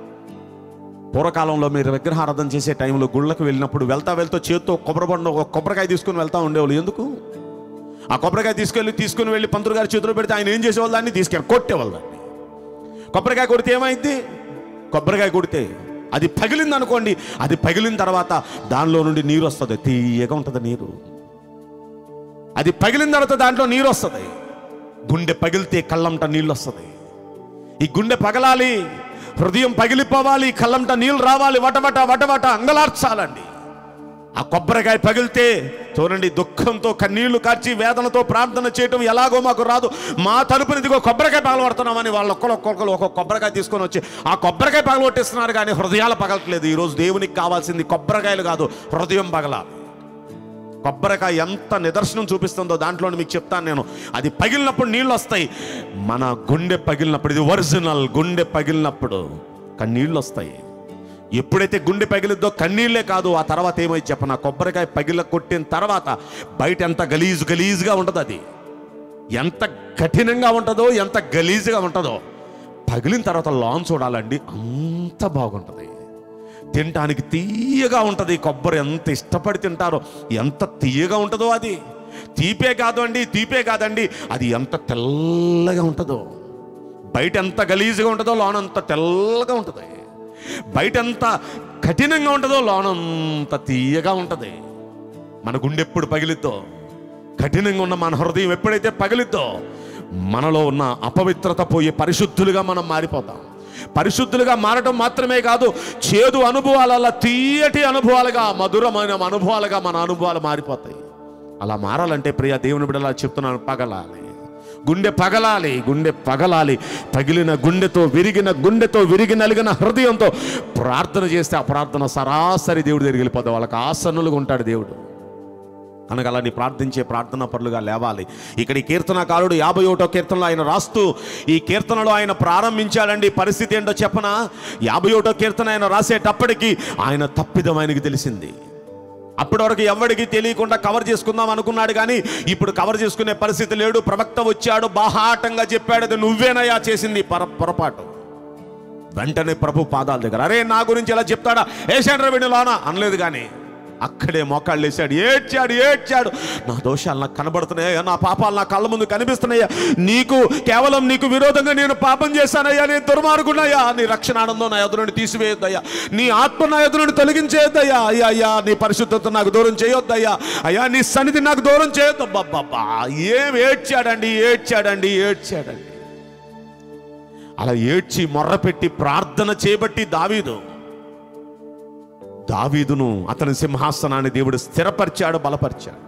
పూర్వకాలంలో మీరు విగ్రహారాధన చేసే టైంలో గుళ్ళకు వెళ్ళినప్పుడు వెళ్తా వెళ్తూ చేత్తో కొబ్బరి బండ ఒక కొబ్బరికాయ తీసుకుని వెళ్తా ఉండేవాళ్ళు ఎందుకు ఆ కొబ్బరికాయ తీసుకెళ్ళి తీసుకుని వెళ్ళి పంతులు గారి చేతిలో పెడితే ఆయన ఏం చేసేవాళ్ళు దాన్ని తీసుకెళ్ళి కొట్టేవాళ్ళు దాన్ని కొబ్బరికాయ కొడితే ఏమైంది కొబ్బరికాయ కొడితే అది పగిలింది అనుకోండి అది పగిలిన తర్వాత దానిలో నుండి నీరు వస్తుంది తీయగా ఉంటుంది నీరు అది పగిలిన తర్వాత దాంట్లో నీరు వస్తుంది గుండె పగిలితే కళ్ళంట నీళ్ళు వస్తుంది ఈ గుండె పగలాలి హృదయం పగిలిపోవాలి కళ్ళంట నీళ్ళు రావాలి వటవట వటవట అంగలార్చాలండి ఆ కొబ్బరికాయ పగిలితే చూడండి దుఃఖంతో కన్నీళ్లు కార్చి వేదనతో ప్రార్థన చేయటం ఎలాగో మాకు రాదు మా తరపున ఇదిగో కొబ్బరికాయ పగలబడుతున్నామని వాళ్ళు ఒక్కరు ఒక్కొక్కరు ఒక కొబ్బరికాయ తీసుకొని వచ్చి ఆ కొబ్బరికాయ పగలగొట్టేస్తున్నారు కానీ హృదయాలు పగలట్లేదు ఈరోజు దేవునికి కావాల్సింది కొబ్బరికాయలు కాదు హృదయం పగలాలి కొబ్బరికాయ ఎంత నిదర్శనం చూపిస్తుందో దాంట్లో మీకు చెప్తాను నేను అది పగిలినప్పుడు నీళ్ళు వస్తాయి మన గుండె పగిలినప్పుడు ఇది ఒరిజినల్ గుండె పగిలినప్పుడు కన్నీళ్ళు వస్తాయి ఎప్పుడైతే గుండె పగిలిద్దో కన్నీళ్ళే కాదు ఆ తర్వాత ఏమై చెప్పన కొబ్బరికాయ పగిల కొట్టిన తర్వాత బయట ఎంత గలీజు గలీజుగా ఉంటుంది అది ఎంత కఠినంగా ఉంటుందో ఎంత గలీజుగా ఉంటుందో పగిలిన తర్వాత లాన్ చూడాలండి అంత బాగుంటుంది తినటానికి తీయగా ఉంటుంది కొబ్బరి ఎంత ఇష్టపడి తింటారో ఎంత తీయగా ఉంటుందో అది తీపే కాదు అండి తీపే కాదండి అది ఎంత తెల్లగా ఉంటుందో బయట ఎంత గలీజుగా ఉంటుందో లోన అంత తెల్లగా ఉంటుంది బయట ఎంత కఠినంగా ఉంటుందో లోన అంత తీయగా ఉంటుంది మన గుండె ఎప్పుడు పగిలిద్దో కఠినంగా ఉన్న మన హృదయం ఎప్పుడైతే పగిలిద్దో మనలో ఉన్న అపవిత్రత పోయి పరిశుద్ధులుగా మనం మారిపోతాం పరిశుద్ధులుగా మారడం మాత్రమే కాదు చేదు అనుభవాల తీయటి అనుభవాలుగా మధురమైన అనుభవాలుగా మన అనుభవాలు మారిపోతాయి అలా మారాలంటే ప్రియ దేవుని బిడ్డలా చెప్తున్నాను పగలాలి గుండె పగలాలి గుండె పగలాలి పగిలిన గుండెతో విరిగిన గుండెతో విరిగి నలిగిన హృదయంతో ప్రార్థన చేస్తే ఆ ప్రార్థన సరాసరి దేవుడి దగ్గరికి వెళ్ళిపోతాం వాళ్ళకి ఆసన్నులుగా ఉంటాడు దేవుడు కనుక అలా నీ ప్రార్థించే ప్రార్థనా పరులుగా లేవాలి ఇక్కడ ఈ కీర్తనకారుడు యాభై ఒకటో కీర్తనలో ఆయన రాస్తూ ఈ కీర్తనలో ఆయన ప్రారంభించాడండి పరిస్థితి ఏంటో చెప్పన యాభై ఒకటో కీర్తన ఆయన రాసేటప్పటికి ఆయన తప్పిదం ఆయనకి తెలిసింది అప్పటి వరకు ఎవరికి తెలియకుండా కవర్ చేసుకుందాం అనుకున్నాడు కానీ ఇప్పుడు కవర్ చేసుకునే పరిస్థితి లేడు ప్రవక్త వచ్చాడు బాహాటంగా చెప్పాడు అది నువ్వేనయ్యా చేసింది పర పొరపాటు వెంటనే ప్రభు పాదాల దగ్గర అరే నా గురించి ఎలా చెప్తాడా ఏషాడ్ర లోనా అనలేదు కానీ అక్కడే మోకాళ్ళు వేసాడు ఏడ్చాడు ఏడ్చాడు నా దోషాలు నాకు కనబడుతున్నాయా నా పాపాలు నా కళ్ళ ముందు కనిపిస్తున్నాయా నీకు కేవలం నీకు విరోధంగా నేను పాపం చేశానయ్యా నేను దుర్మార్గునయ్యా నీ రక్షణ ఆనందం నా ఎదురు నుండి తీసివేయొద్దయ్యా నీ ఆత్మ నా ఎదురు నుండి తొలగించేయొద్దయ్యా అయ్యా అయ్యా నీ పరిశుద్ధత నాకు దూరం చేయొద్దయ్యా అయ్యా నీ సన్నిధి నాకు దూరం చేయొద్దు బాబా ఏం ఏడ్చాడండి ఏడ్చాడండి ఏడ్చాడండి అలా ఏడ్చి మొర్రపెట్టి ప్రార్థన చేయబట్టి దావీదు దావీదును అతని సింహాసనాన్ని దేవుడు స్థిరపరిచాడు బలపరిచాడు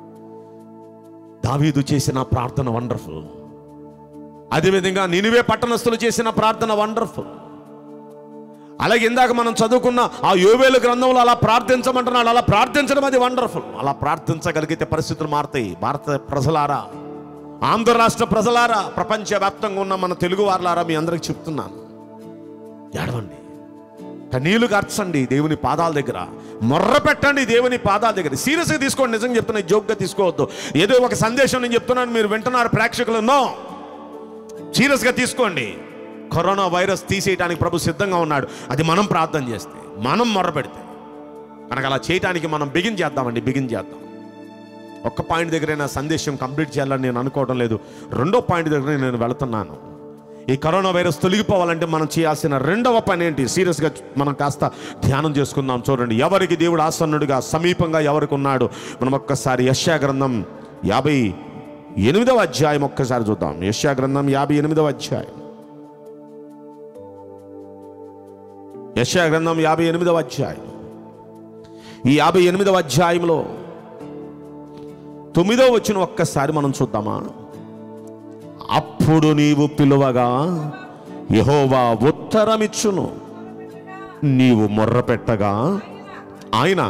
దావీదు చేసిన ప్రార్థన వండర్ఫుల్ అదేవిధంగా నినివే పట్టణస్థులు చేసిన ప్రార్థన వండర్ఫుల్ అలాగే ఇందాక మనం చదువుకున్న ఆ యోవేలు గ్రంథంలో అలా ప్రార్థించమంటున్నాడు అలా ప్రార్థించడం అది వండర్ఫుల్ అలా ప్రార్థించగలిగితే పరిస్థితులు మారుతాయి భారత ప్రజలారా ఆంధ్ర రాష్ట్ర ప్రజలారా ప్రపంచవ్యాప్తంగా ఉన్న మన తెలుగు వారులారా మీ అందరికి చెప్తున్నాను ఏడవండి కన్నీళ్లు కార్చండి దేవుని పాదాల దగ్గర మొర్ర పెట్టండి దేవుని పాదాల దగ్గర సీరియస్గా తీసుకోండి నిజంగా చెప్తున్నా జోక్గా తీసుకోవద్దు ఏదో ఒక సందేశం నేను చెప్తున్నాను మీరు వింటున్నారు ప్రేక్షకులు నో సీరియస్గా తీసుకోండి కరోనా వైరస్ తీసేయడానికి ప్రభు సిద్ధంగా ఉన్నాడు అది మనం ప్రార్థన చేస్తే మనం మొర్ర పెడితే మనకు అలా చేయటానికి మనం బిగిన్ చేద్దామండి బిగిన్ చేద్దాం ఒక్క పాయింట్ దగ్గర నా సందేశం కంప్లీట్ చేయాలని నేను అనుకోవడం లేదు రెండో పాయింట్ దగ్గర నేను వెళుతున్నాను ఈ కరోనా వైరస్ తొలగిపోవాలంటే మనం చేయాల్సిన రెండవ పని ఏంటి సీరియస్గా మనం కాస్త ధ్యానం చేసుకుందాం చూడండి ఎవరికి దేవుడు ఆసన్నుడిగా సమీపంగా ఎవరికి ఉన్నాడు మనం ఒక్కసారి యశ్యా గ్రంథం యాభై ఎనిమిదవ అధ్యాయం ఒక్కసారి చూద్దాం యశ్యా గ్రంథం యాభై ఎనిమిదవ అధ్యాయం యశ్యా గ్రంథం యాభై ఎనిమిదవ అధ్యాయం ఈ యాభై ఎనిమిదవ అధ్యాయంలో తొమ్మిదో వచ్చిన ఒక్కసారి మనం చూద్దామా అప్పుడు నీవు పిలువగా యహోవా ఉత్తరమిచ్చును నీవు మొర్ర పెట్టగా ఆయన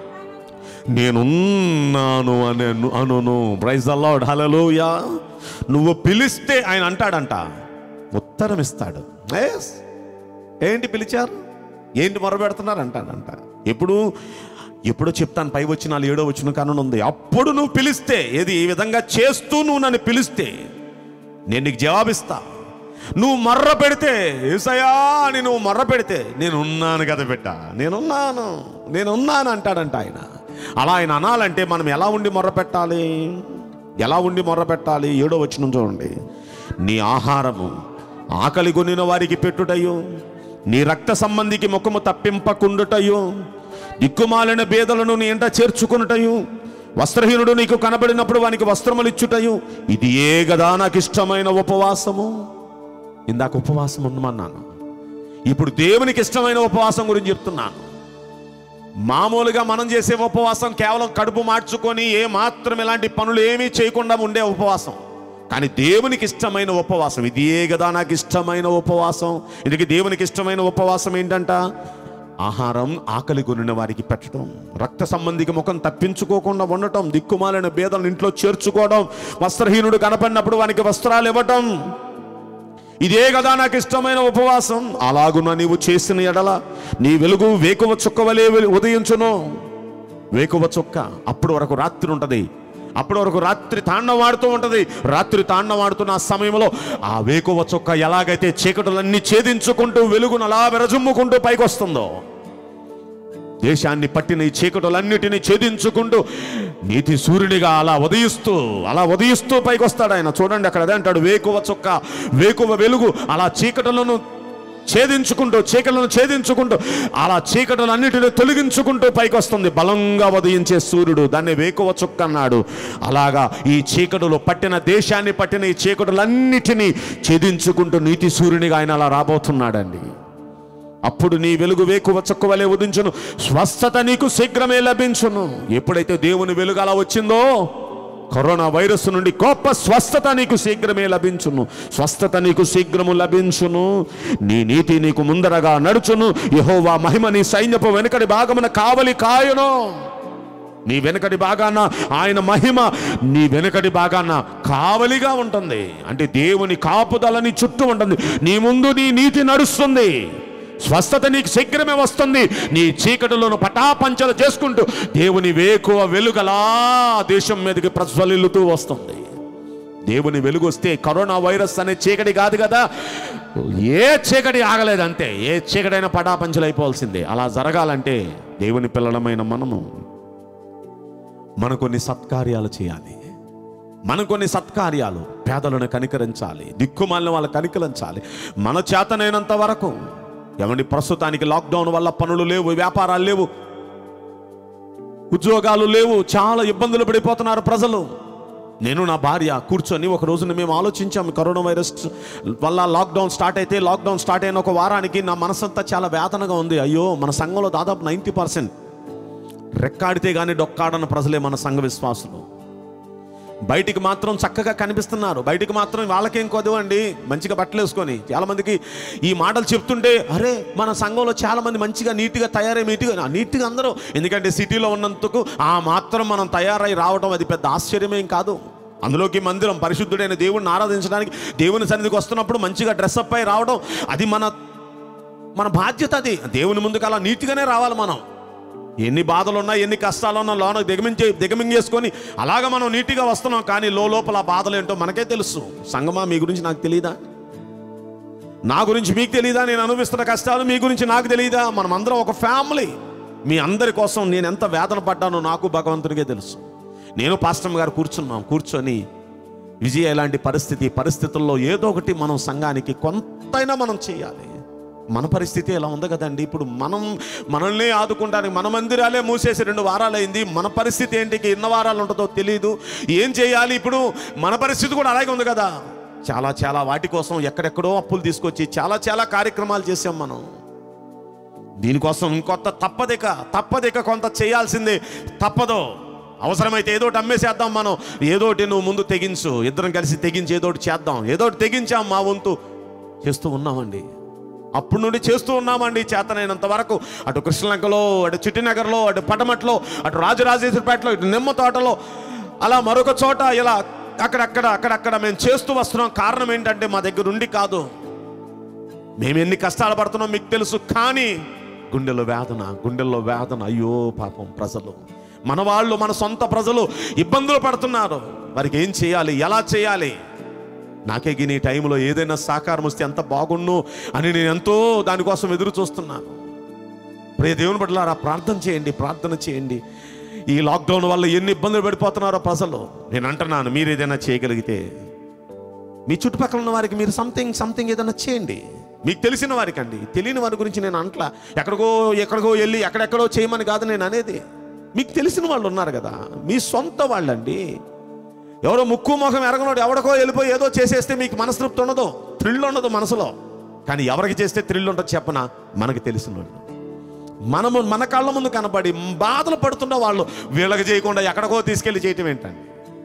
నేనున్నాను అని అనును ప్రైజ్ అల్లాడ్ హలలోయా నువ్వు పిలిస్తే ఆయన అంటాడంట ఉత్తరం ఇస్తాడు Yes. ఏంటి పిలిచారు ఏంటి మొర పెడుతున్నారు అంటాడంట ఎప్పుడు ఎప్పుడో చెప్తాను పై వచ్చిన ఏడో వచ్చిన కానుంది ఉంది అప్పుడు నువ్వు పిలిస్తే ఏది ఈ విధంగా చేస్తూ నువ్వు నన్ను పిలిస్తే నేను నీకు జవాబిస్తా నువ్వు మర్ర పెడితే ఏసయా అని నువ్వు మర్ర పెడితే నేను ఉన్నాను కదా బిడ్డ నేనున్నాను నేనున్నాను అంటాడంట ఆయన అలా ఆయన అనాలంటే మనం ఎలా ఉండి మొర్ర పెట్టాలి ఎలా ఉండి మొర్ర పెట్టాలి ఏడో వచ్చిన చూడండి నీ ఆహారము ఆకలి కొనిన వారికి పెట్టుటయు నీ రక్త సంబంధికి ముఖము తప్పింపకుండుటయు దిక్కుమాలిన బేదలను నీ ఎంట చేర్చుకునుటయు వస్త్రహీనుడు నీకు కనబడినప్పుడు వానికి వస్త్రములు ఇచ్చుటయు ఇది ఏ గదా నాకు ఇష్టమైన ఉపవాసము ఇందాక ఉపవాసం ఉండమన్నాను ఇప్పుడు దేవునికి ఇష్టమైన ఉపవాసం గురించి చెప్తున్నాను మామూలుగా మనం చేసే ఉపవాసం కేవలం కడుపు మార్చుకొని ఏ మాత్రం ఇలాంటి పనులు ఏమీ చేయకుండా ఉండే ఉపవాసం కానీ దేవునికి ఇష్టమైన ఉపవాసం ఇది ఏ కదా నాకు ఇష్టమైన ఉపవాసం ఇది దేవునికి ఇష్టమైన ఉపవాసం ఏంటంట ఆహారం ఆకలి కొనిన వారికి పెట్టడం రక్త సంబంధికి ముఖం తప్పించుకోకుండా ఉండటం దిక్కుమాలిన బేదలను ఇంట్లో చేర్చుకోవడం వస్త్రహీనుడు కనపడినప్పుడు వానికి వస్త్రాలు ఇవ్వటం ఇదే కదా నాకు ఇష్టమైన ఉపవాసం అలాగున నీవు చేసిన ఎడల నీ వెలుగు వేకువ చుక్కవలే వెలు- ఉదయించును వేకువ చుక్క అప్పుడు వరకు రాత్రి ఉంటది అప్పటి వరకు రాత్రి తాండవాడుతూ ఉంటది రాత్రి తాండవాడుతున్న ఆ సమయంలో ఆ వేకువ చుక్క ఎలాగైతే చీకటులన్నీ ఛేదించుకుంటూ వెలుగును అలా విరజుమ్ముకుంటూ పైకి వస్తుందో దేశాన్ని పట్టిన ఈ చీకటులన్నిటినీ ఛేదించుకుంటూ నీతి సూర్యుడిగా అలా ఉదయిస్తూ అలా ఉదయిస్తూ పైకి వస్తాడు ఆయన చూడండి అక్కడ అదే అంటాడు వేకువ చుక్క వేకువ వెలుగు అలా చీకటులను ఛేదించుకుంటూ చీకట్లను ఛేదించుకుంటూ అలా చీకటులన్నిటిని తొలగించుకుంటూ పైకి వస్తుంది బలంగా ఉదయించే సూర్యుడు దాన్ని వేకువ చుక్క అన్నాడు అలాగా ఈ చీకటులు పట్టిన దేశాన్ని పట్టిన ఈ చీకటులన్నిటినీ ఛేదించుకుంటూ నీతి సూర్యునిగా ఆయన అలా రాబోతున్నాడండి అప్పుడు నీ వెలుగు వేకువ చుక్క వలె ఉదించును స్వస్థత నీకు శీఘ్రమే లభించును ఎప్పుడైతే దేవుని వెలుగు అలా వచ్చిందో కరోనా వైరస్ నుండి గొప్ప స్వస్థత నీకు శీఘ్రమే లభించును స్వస్థత నీకు శీఘ్రము లభించును నీ నీతి నీకు ముందరగా నడుచును యెహోవా మహిమ నీ సైన్యపు వెనుకడి భాగమున కావలి కాయును నీ వెనకటి భాగాన ఆయన మహిమ నీ వెనకటి భాగాన కావలిగా ఉంటుంది అంటే దేవుని కాపుదల నీ చుట్టూ ఉంటుంది నీ ముందు నీ నీతి నడుస్తుంది స్వస్థత నీకు శీఘ్రమే వస్తుంది నీ చీకటిలోను పటాపంచలు చేసుకుంటూ దేవుని వేకువ వెలుగలా దేశం మీదకి ప్రజ్వలిల్లుతూ వస్తుంది దేవుని వెలుగు వస్తే కరోనా వైరస్ అనే చీకటి కాదు కదా ఏ చీకటి ఆగలేదు అంతే ఏ చీకటైనా పటాపంచలు అయిపోవాల్సిందే అలా జరగాలంటే దేవుని పిల్లలమైన మనము మనం కొన్ని సత్కార్యాలు చేయాలి మనం కొన్ని సత్కార్యాలు పేదలను కనికరించాలి దిక్కుమాలిన వాళ్ళ కనికరించాలి మన చేతనైనంత వరకు ఏమండి ప్రస్తుతానికి లాక్డౌన్ వల్ల పనులు లేవు వ్యాపారాలు లేవు ఉద్యోగాలు లేవు చాలా ఇబ్బందులు పడిపోతున్నారు ప్రజలు నేను నా భార్య కూర్చొని ఒక రోజున మేము ఆలోచించాము కరోనా వైరస్ వల్ల లాక్డౌన్ స్టార్ట్ అయితే లాక్డౌన్ స్టార్ట్ అయిన ఒక వారానికి నా మనసంతా చాలా వేదనగా ఉంది అయ్యో మన సంఘంలో దాదాపు నైంటీ పర్సెంట్ రెక్కాడితే కానీ డొక్కాడన్న ప్రజలే మన సంఘ విశ్వాసులు బయటికి మాత్రం చక్కగా కనిపిస్తున్నారు బయటికి మాత్రం వాళ్ళకేం కొదవు అండి మంచిగా బట్టలు వేసుకొని చాలా మందికి ఈ మాటలు చెప్తుంటే అరే మన సంఘంలో చాలా మంది మంచిగా నీట్గా తయారై నీట్గా నీట్గా అందరూ ఎందుకంటే సిటీలో ఉన్నందుకు ఆ మాత్రం మనం తయారై రావడం అది పెద్ద ఆశ్చర్యమేం కాదు అందులోకి మందిరం పరిశుద్ధుడైన దేవుడిని ఆరాధించడానికి దేవుని సన్నిధికి వస్తున్నప్పుడు మంచిగా డ్రెస్అప్ అయి రావడం అది మన మన బాధ్యత అది దేవుని ముందుకు అలా నీట్గానే రావాలి మనం ఎన్ని బాధలున్నా ఎన్ని కష్టాలున్నా లోన దిగమించే దిగమింగేసుకొని అలాగ మనం నీట్గా వస్తున్నాం కానీ లో లోపల ఆ బాధలు ఏంటో మనకే తెలుసు సంగమా మీ గురించి నాకు తెలియదా నా గురించి మీకు తెలియదా నేను అనుభవిస్తున్న కష్టాలు మీ గురించి నాకు తెలియదా మనం అందరం ఒక ఫ్యామిలీ మీ అందరి కోసం నేను ఎంత వేదన పడ్డానో నాకు భగవంతునికే తెలుసు నేను పాస్టమ్ గారు కూర్చున్నాం కూర్చొని విజయ ఇలాంటి పరిస్థితి పరిస్థితుల్లో ఏదో ఒకటి మనం సంఘానికి కొంతైనా మనం చేయాలి మన పరిస్థితి ఎలా ఉంది కదండి ఇప్పుడు మనం మనల్ని ఆదుకుంటానికి మన మందిరాలే మూసేసి రెండు వారాలైంది మన పరిస్థితి ఏంటి ఎన్ని వారాలు ఉంటుందో తెలియదు ఏం చేయాలి ఇప్పుడు మన పరిస్థితి కూడా అలాగే ఉంది కదా చాలా చాలా వాటి కోసం ఎక్కడెక్కడో అప్పులు తీసుకొచ్చి చాలా చాలా కార్యక్రమాలు చేసాం మనం దీనికోసం ఇంకొంత తప్పదిక తప్పదిక కొంత చేయాల్సిందే తప్పదు అవసరమైతే ఏదో ఒకటి అమ్మేసేద్దాం మనం ఏదోటి నువ్వు ముందు తెగించు ఇద్దరం కలిసి తెగించి ఏదోటి చేద్దాం ఏదోటి తెగించాం మా వంతు చేస్తూ ఉన్నామండి అప్పుడు నుండి చేస్తూ ఉన్నామండి చేతనైనంత వరకు అటు కృష్ణలంకలో అటు చిట్టినగర్లో అటు పటమట్లో అటు రాజరాజేశ్వరపేటలో ఇటు నిమ్మ తోటలో అలా మరొక చోట ఇలా అక్కడక్కడ అక్కడక్కడ మేము చేస్తూ వస్తున్నాం కారణం ఏంటంటే మా దగ్గర ఉండి కాదు మేము ఎన్ని కష్టాలు పడుతున్నాం మీకు తెలుసు కానీ గుండెలో వేదన గుండెల్లో వేదన అయ్యో పాపం ప్రజలు మన వాళ్ళు మన సొంత ప్రజలు ఇబ్బందులు పడుతున్నారు వారికి ఏం చేయాలి ఎలా చేయాలి నాకే గిని ఈ టైంలో ఏదైనా సహకారం వస్తే ఎంత బాగుండు అని నేను ఎంతో దానికోసం ఎదురు చూస్తున్నాను ప్రియ దేవుని పట్ల ప్రార్థన చేయండి ప్రార్థన చేయండి ఈ లాక్డౌన్ వల్ల ఎన్ని ఇబ్బందులు పడిపోతున్నారో ప్రజలు నేను అంటున్నాను మీరు ఏదైనా చేయగలిగితే మీ చుట్టుపక్కల ఉన్న వారికి మీరు సంథింగ్ సంథింగ్ ఏదైనా చేయండి మీకు తెలిసిన వారికి అండి తెలియని వారి గురించి నేను అంట్లా ఎక్కడికో ఎక్కడికో వెళ్ళి ఎక్కడెక్కడో చేయమని కాదు నేను అనేది మీకు తెలిసిన వాళ్ళు ఉన్నారు కదా మీ సొంత వాళ్ళండి ఎవరో ముక్కు ముఖం ఎరగనోడు ఎవడికో వెళ్ళిపోయి ఏదో చేసేస్తే మీకు మనస్తృప్తి ఉండదు థ్రిల్ ఉండదు మనసులో కానీ ఎవరికి చేస్తే థ్రిల్ ఉండదు చెప్పనా మనకు తెలిసిన వాళ్ళు మనము మన కళ్ళ ముందు కనబడి బాధలు పడుతున్న వాళ్ళు వీళ్ళకి చేయకుండా ఎక్కడికో తీసుకెళ్ళి చేయటం ఏంటండి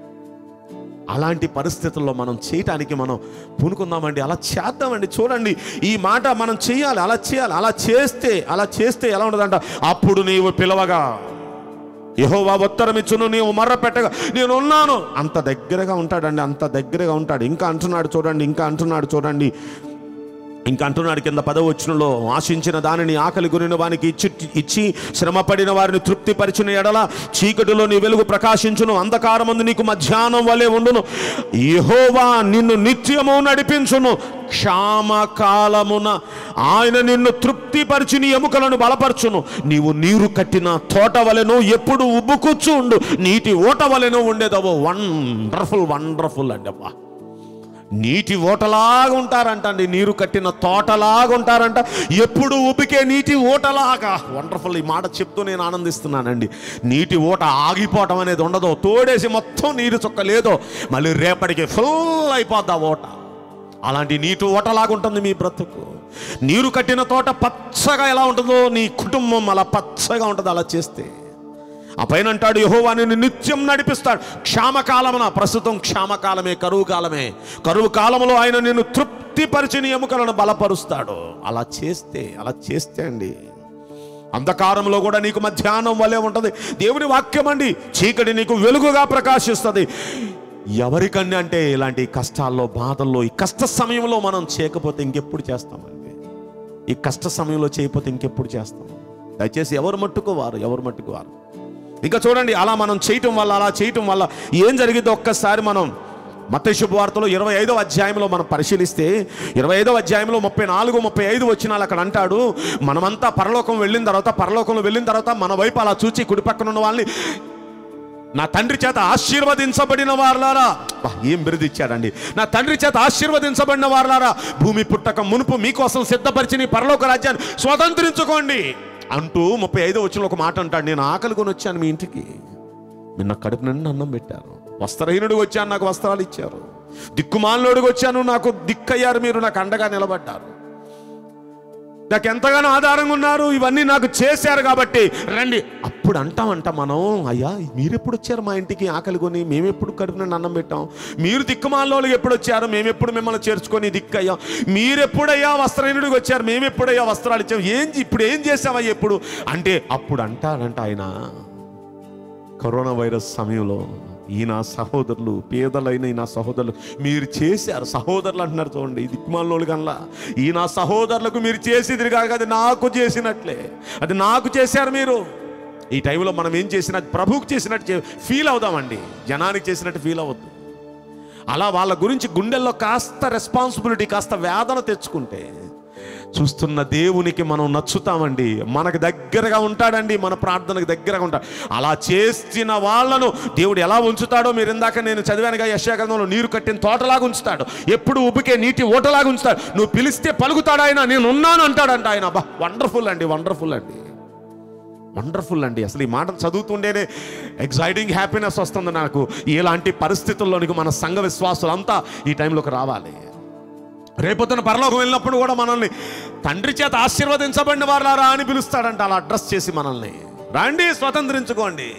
అలాంటి పరిస్థితుల్లో మనం చేయటానికి మనం పూనుకుందామండి అలా చేద్దామండి చూడండి ఈ మాట మనం చేయాలి అలా చేయాలి అలా చేస్తే అలా చేస్తే ఎలా ఉండదంట అప్పుడు నీవు పిలవగా యహోవా ఉత్తరం ఇచ్చును నీవు మర్ర పెట్టగా నేను ఉన్నాను అంత దగ్గరగా ఉంటాడండి అంత దగ్గరగా ఉంటాడు ఇంకా అంటున్నాడు చూడండి ఇంకా అంటున్నాడు చూడండి ఇంకా అంటున్నాడు కింద పదవచనంలో ఆశించిన దానిని ఆకలి గురిన వానికి ఇచ్చి ఇచ్చి శ్రమపడిన వారిని తృప్తిపరిచిన ఎడల చీకటిలో నీ వెలుగు ప్రకాశించును అంధకారమందు నీకు మధ్యాహ్నం వలె ఉండును యెహోవా నిన్ను నిత్యము నడిపించును క్షామకాలమున ఆయన నిన్ను తృప్తిపరిచి నీ ఎముకలను బలపరచును నీవు నీరు కట్టిన తోట వలెను ఎప్పుడు ఉబ్బుకుచ్చు ఉండు నీటి ఓట వలెను ఉండేదవో వండర్ఫుల్ వండర్ఫుల్ అండి అబ్బా నీటి ఓటలాగా ఉంటారంట అండి నీరు కట్టిన తోటలాగా ఉంటారంట ఎప్పుడు ఉబికే నీటి ఓటలాగా వండర్ఫుల్ ఈ మాట చెప్తూ నేను ఆనందిస్తున్నానండి నీటి ఓట ఆగిపోవటం అనేది ఉండదు తోడేసి మొత్తం నీరు చుక్క లేదో మళ్ళీ రేపటికి ఫుల్ అయిపోద్ది ఆ ఓట అలాంటి నీటి ఓటలాగా ఉంటుంది మీ బ్రతుకు నీరు కట్టిన తోట పచ్చగా ఎలా ఉంటుందో నీ కుటుంబం అలా పచ్చగా ఉంటుంది అలా చేస్తే ఆ పైన అంటాడు యహోవా నిన్ను నిత్యం నడిపిస్తాడు క్షామకాలమున ప్రస్తుతం క్షామకాలమే కరువు కాలమే కరువు కాలంలో ఆయన నిన్ను తృప్తిపరిచిన ఎముకలను బలపరుస్తాడు అలా చేస్తే అలా చేస్తే అండి అంధకారంలో కూడా నీకు మధ్యాహ్నం వలె ఉంటుంది దేవుని వాక్యం అండి చీకటి నీకు వెలుగుగా ప్రకాశిస్తుంది ఎవరికండి అంటే ఇలాంటి కష్టాల్లో బాధల్లో ఈ కష్ట సమయంలో మనం చేయకపోతే ఇంకెప్పుడు చేస్తామండి ఈ కష్ట సమయంలో చేయకపోతే ఇంకెప్పుడు చేస్తాం దయచేసి ఎవరు మట్టుకు వారు ఎవరు మట్టుకు వారు ఇంకా చూడండి అలా మనం చేయటం వల్ల అలా చేయటం వల్ల ఏం జరిగిందో ఒక్కసారి మనం మత శుభవార్తలో ఇరవై ఐదవ అధ్యాయంలో మనం పరిశీలిస్తే ఇరవై ఐదవ అధ్యాయంలో ముప్పై నాలుగు ముప్పై ఐదు వచ్చినాలు అక్కడ అంటాడు మనమంతా పరలోకం వెళ్ళిన తర్వాత పరలోకంలో వెళ్ళిన తర్వాత మన వైపు అలా చూచి కుడి పక్కన ఉన్న వాళ్ళని నా తండ్రి చేత ఆశీర్వదించబడిన వారులారా అబ్బా, ఏం బిరుదిచ్చాడండి నా తండ్రి చేత ఆశీర్వదించబడిన వారులారా భూమి పుట్టక మునుపు మీకోసం సిద్ధపరిచి నీ పరలోక రాజ్యాన్ని స్వతంత్రించుకోండి అంటూ ముప్పై ఐదో వచ్చిన ఒక మాట అంటాడు నేను ఆకలి కొని వచ్చాను మీ ఇంటికి మీరు నా కడుపు నిండా అన్నం పెట్టారు వస్త్రహీనుడికి వచ్చాను నాకు వస్త్రాలు ఇచ్చారు దిక్కుమాలినోడికి వచ్చాను నాకు దిక్కయ్యారు మీరు నాకు అండగా నిలబడ్డారు నాకు ఎంతగానో ఆధారంగా ఉన్నారు ఇవన్నీ నాకు చేశారు కాబట్టి రండి అప్పుడు అంటామంట మనం అయ్యా మీరెప్పుడు వచ్చారు మా ఇంటికి ఆకలి కొని మేమెప్పుడు కడుపు నిండా అన్నం పెట్టాం మీరు దిక్కుమాలలో ఎప్పుడు వచ్చారు మేమెప్పుడు మిమ్మల్ని చేర్చుకొని దిక్కయ్యాం మీరెప్పుడయ్యా వస్త్రహీనుడికి వచ్చారు మేమెప్పుడయ్యా వస్త్రాలు ఇచ్చాం ఏం ఇప్పుడు ఏం చేసావయ్యా ఎప్పుడు అంటే అప్పుడు అంటారంట ఆయన కరోనా వైరస్ సమయంలో ఈ నా సహోదరులు పేదలైన ఈ నా సహోదరులు మీరు చేశారు సహోదరులు అంటున్నారు చూడండి ఇది దిక్మాలోళ్ళు కల్లా ఈ నా సహోదరులకు మీరు చేసేది కాదు అది నాకు చేసినట్లే అది నాకు చేశారు మీరు ఈ టైంలో మనం ఏం చేసినా అది ప్రభువుకు చేసినట్టు ఫీల్ అవుదామండి జనానికి చేసినట్టు ఫీల్ అవ్వద్దు అలా వాళ్ళ గురించి గుండెల్లో కాస్త రెస్పాన్సిబిలిటీ కాస్త వేదన తెచ్చుకుంటే చూస్తున్న దేవునికి మనం నచ్చుతామండి మనకు దగ్గరగా ఉంటాడండి మన ప్రార్థనకు దగ్గరగా ఉంటాడు అలా చేసిన వాళ్ళను దేవుడు ఎలా ఉంచుతాడో మీరు ఇందాక నేను చదివానుగా యశాగ్రంథంలో నీరు కట్టిన తోటలాగా ఉంచుతాడు ఎప్పుడు ఉబ్బికే నీటి ఓటలాగా ఉంచుతాడు నువ్వు పిలిస్తే పలుకుతాడు ఆయన నేను ఉన్నాను అంటాడంట ఆయన అబ్బా వండర్ఫుల్ అండి వండర్ఫుల్ అండి వండర్ఫుల్ అండి అసలు ఈ మాట చదువుతుండేనే ఎగ్జైటింగ్ హ్యాపీనెస్ వస్తుంది నాకు ఇలాంటి పరిస్థితుల్లోనికి మన సంఘ విశ్వాసులు అంతా ఈ టైంలోకి రావాలి రేపొద్దున పరలోకం వెళ్ళినప్పుడు కూడా మనల్ని తండ్రి చేత ఆశీర్వదించబడిన వారులారా అని పిలుస్తాడంట అలా అడ్రస్ చేసి మనల్ని రండి స్వతంత్రించుకోండి